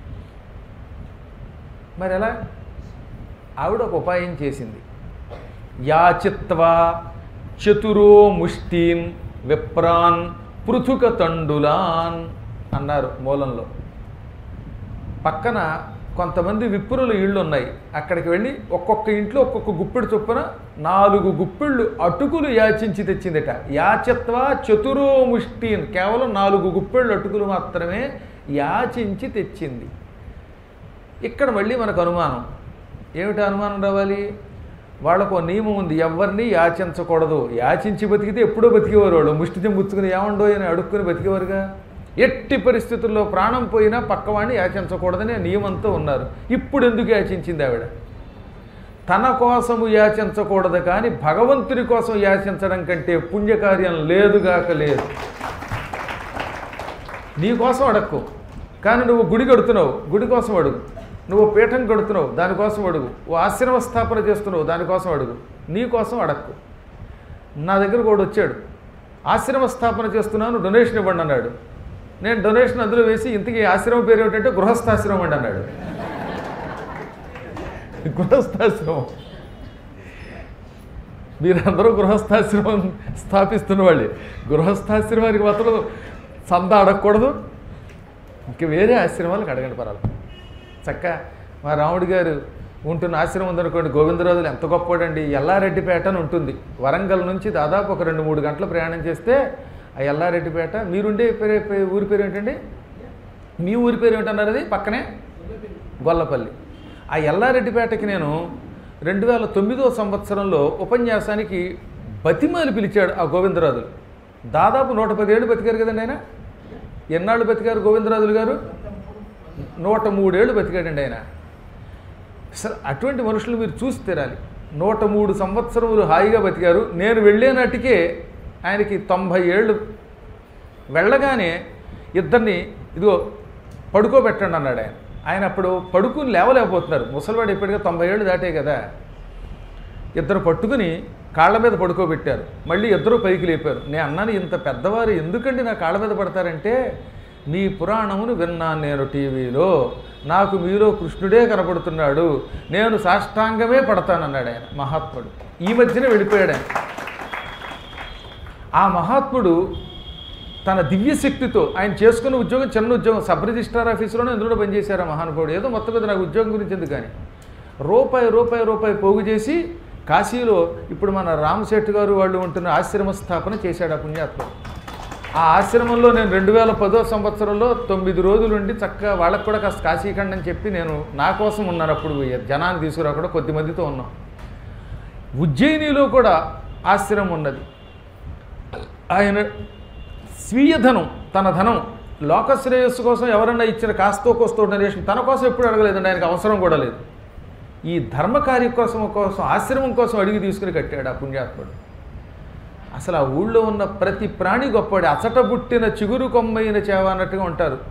మరి ఎలా ఆవిడ ఒక ఉపాయం చేసింది యాచిత్వా చతురో ముష్టీన్ విప్రాన్ పృథుక తండులాన్ అన్నారు మూలంలో పక్కన కొంతమంది విప్రుల ఇళ్ళు ఉన్నాయి అక్కడికి వెళ్ళి ఒక్కొక్క ఇంట్లో ఒక్కొక్క గుప్పెడు చొప్పున నాలుగు గుప్పిళ్ళు అటుకులు యాచించి తెచ్చిందట యాచత్వ చతురో ముష్టీన్ కేవలం నాలుగు గుప్పెళ్ళు అటుకులు మాత్రమే యాచించి తెచ్చింది ఇక్కడ మళ్ళీ మనకు అనుమానం ఏమిటి అనుమానం రావాలి వాళ్ళకు ఓ నియమం ఉంది ఎవరిని యాచించకూడదు యాచించి బతికితే ఎప్పుడో బతికేవారు వాళ్ళు ముష్టి చెంబుచ్చుకుని ఏమండో అని అడుక్కుని బతికేవారుగా ఎట్టి పరిస్థితుల్లో ప్రాణం పోయినా పక్కవాడిని యాచించకూడదని ఆ నియమంతో ఉన్నారు ఇప్పుడు ఎందుకు యాచించింది ఆవిడ తన కోసము యాచించకూడదు కానీ భగవంతుని కోసం యాచించడం కంటే పుణ్యకార్యం లేదుగాక లేదు నీ కోసం అడక్కు కానీ నువ్వు గుడి కడుతున్నావు గుడి కోసం అడుగు నువ్వు పీఠం కడుతున్నావు దానికోసం అడుగు ఓ ఆశ్రమ స్థాపన చేస్తున్నావు దానికోసం అడుగు నీ కోసం అడక్కు నా దగ్గర కూడా వచ్చాడు ఆశ్రమ స్థాపన చేస్తున్నాను డొనేషన్ ఇవ్వండి అన్నాడు నేను డొనేషన్ అందులో వేసి ఇంతకీ ఆశ్రమం పేరు ఏమిటంటే గృహస్థాశ్రమం అండి అన్నాడు గృహస్థాశ్రమం మీరందరూ గృహస్థాశ్రమం స్థాపిస్తున్న వాళ్ళే గృహస్థాశ్రమానికి మాత్రం సంద అడగకూడదు ఇంక వేరే ఆశ్రమాలకు అడగండి పర్వాలేదు చక్క మా రాముడి గారు ఉంటున్న ఆశ్రమం ఉందనుకోండి గోవిందరాజులు ఎంత గొప్పవాడండి ఎల్లారెడ్డిపేట అని ఉంటుంది వరంగల్ నుంచి దాదాపు ఒక రెండు మూడు గంటలు ప్రయాణం చేస్తే ఆ ఎల్లారెడ్డిపేట మీరుండే పేరు పే- ఊరి పేరు ఏంటండి మీ ఊరి పేరు ఏమిటన్నారు అది పక్కనే గొల్లపల్లి ఆ ఎల్లారెడ్డిపేటకి నేను రెండు వేల తొమ్మిదో సంవత్సరంలో ఉపన్యాసానికి బతిమాలి పిలిచాడు ఆ గోవిందరాజులు దాదాపు నూట పదిహేడు బతికారు కదండి ఆయన ఎన్నాళ్ళు బతికారు గోవిందరాజులు గారు నూట మూడేళ్ళు బతికాడండి ఆయన అసలు అటువంటి మనుషులు మీరు చూసి తీరాలి నూట మూడు సంవత్సరములు హాయిగా బతికారు నేను వెళ్ళే నాటికే ఆయనకి తొంభై ఏళ్ళు వెళ్ళగానే ఇద్దరిని ఇదిగో పడుకోబెట్టండి అన్నాడు ఆయన ఆయన అప్పుడు పడుకుని లేవలేకపోతున్నారు ముసలివాడు ఇప్పటికే తొంభై ఏళ్ళు దాటే కదా ఇద్దరు పట్టుకుని కాళ్ళ మీద పడుకోబెట్టారు మళ్ళీ ఇద్దరు పైకి లేపారు నేను అన్నాను ఇంత పెద్దవారు ఎందుకండి నా కాళ్ళ మీద పడతారంటే మీ పురాణమును విన్నాను నేను టీవీలో నాకు మీలో కృష్ణుడే కనపడుతున్నాడు నేను సాష్టాంగమే పడతానన్నాడు ఆయన మహాత్ముడు ఈ మధ్యనే వెళ్ళిపోయాడు ఆయన ఆ మహాత్ముడు తన దివ్యశక్తితో ఆయన చేసుకున్న ఉద్యోగం చిన్న ఉద్యోగం సబ్ రిజిస్ట్రార్ ఆఫీసులోనే ఎందులో పనిచేశారు ఆ మహానుభావుడు ఏదో మొత్తం మీద నాకు ఉద్యోగం గురించి ఎందుకు కానీ రూపాయి రూపాయి రూపాయి పోగు చేసి కాశీలో ఇప్పుడు మన రామ్ శెట్టి గారు వాళ్ళు ఉంటున్న ఆశ్రమ స్థాపన చేశాడు ఆ పుణ్యాత్ముడు ఆ ఆశ్రమంలో నేను రెండు వేల పదో సంవత్సరంలో తొమ్మిది రోజులు ఉండి చక్కగా వాళ్ళకు కూడా కాస్త కాశీఖండ్ అని చెప్పి నేను నా కోసం ఉన్నాను అప్పుడు జనాన్ని తీసుకురాకుండా కొద్ది మందితో ఉన్నాం ఉజ్జయినిలో కూడా ఆశ్రమం ఉన్నది ఆయన స్వీయ ధనం తన ధనం లోక శ్రేయస్సు కోసం ఎవరన్నా ఇచ్చిన కాస్తో కోస్తో డొనేషన్ తన కోసం ఎప్పుడు అడగలేదండి ఆయనకు అవసరం కూడా లేదు ఈ ధర్మ కార్యక్రమం కోసం ఆశ్రమం కోసం అడిగి తీసుకుని కట్టాడు ఆ పుణ్యాత్ముడు అసలు ఆ ఊళ్ళో ఉన్న ప్రతి ప్రాణి గొప్పవాడు అచట పుట్టిన చిగురు కొమ్మైన చేవ అన్నట్టుగా ఉంటారు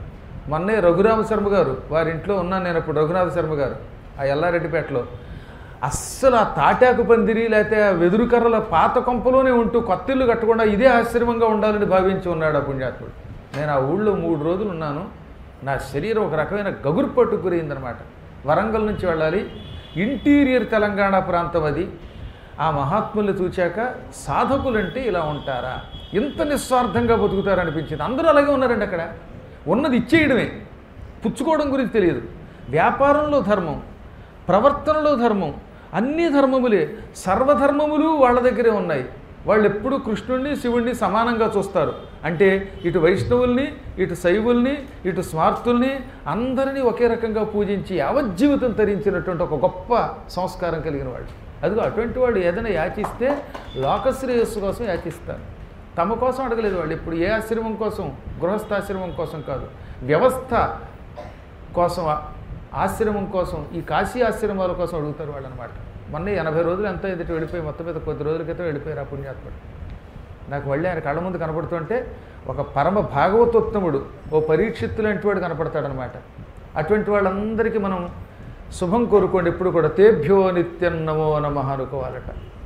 మొన్నే రఘురామ శర్మ గారు వారి ఇంట్లో ఉన్నాను నేను అప్పుడు రఘునాథ శర్మ గారు ఆ ఎల్లారెడ్డిపేటలో అస్సలు ఆ తాటాకు పందిరి లేకపోతే ఆ వెదురు కర్రల పాత కొంపలోనే ఉంటూ కొత్త ఇల్లు కట్టకుండా ఇదే ఆశ్రమంగా ఉండాలని భావించి ఉన్నాడు ఆ పుణ్యాత్ముడు నేను ఆ ఊళ్ళో మూడు రోజులు ఉన్నాను నా శరీరం ఒక రకమైన గగురు పట్టు గురైందనమాట వరంగల్ నుంచి వెళ్ళాలి ఇంటీరియర్ తెలంగాణ ప్రాంతం అది ఆ మహాత్ముల్ని చూచాక సాధకులంటే ఇలా ఉంటారా ఇంత నిస్వార్థంగా బతుకుతారనిపించింది అందరూ అలాగే ఉన్నారండి అక్కడ ఉన్నది ఇచ్చేయడమే పుచ్చుకోవడం గురించి తెలియదు వ్యాపారంలో ధర్మం ప్రవర్తనలో ధర్మం అన్ని ధర్మములే సర్వధర్మములు వాళ్ళ దగ్గరే ఉన్నాయి వాళ్ళు ఎప్పుడూ కృష్ణుడిని శివుణ్ణి సమానంగా చూస్తారు అంటే ఇటు వైష్ణవుల్ని ఇటు శైవుల్ని ఇటు స్మార్తుల్ని అందరినీ ఒకే రకంగా పూజించి యావజ్జీవితం తరించినటువంటి ఒక గొప్ప సంస్కారం కలిగిన వాళ్ళు అదిగో అటువంటి వాళ్ళు ఏదైనా యాచిస్తే లోకశ్రేయస్సు కోసం యాచిస్తారు తమ కోసం అడగలేదు వాళ్ళు ఇప్పుడు ఏ ఆశ్రమం కోసం గృహస్థాశ్రమం కోసం కాదు వ్యవస్థ కోసం ఆ- ఆశ్రమం కోసం ఈ కాశీ ఆశ్రమాల కోసం అడుగుతారు వాళ్ళు అనమాట మొన్న ఎనభై రోజులు ఎంత ఎదుటి వెళ్ళిపోయి మొత్తం మీద కొద్ది రోజుల క్రితం వెళ్ళిపోయారు ఆ పుణ్యాత్ముడు నాకు మళ్ళీ ఆయన కళ్ళ ముందు కనపడుతుంటే ఒక పరమ భాగవతోత్తముడు ఓ పరీక్షిత్తు లాంటి వాడు కనపడతాడనమాట అటువంటి వాళ్ళందరికీ మనం శుభం కోరుకోండి ఇప్పుడు కూడా తేభ్యో నిత్యం నమో నమః అనుకోవాలట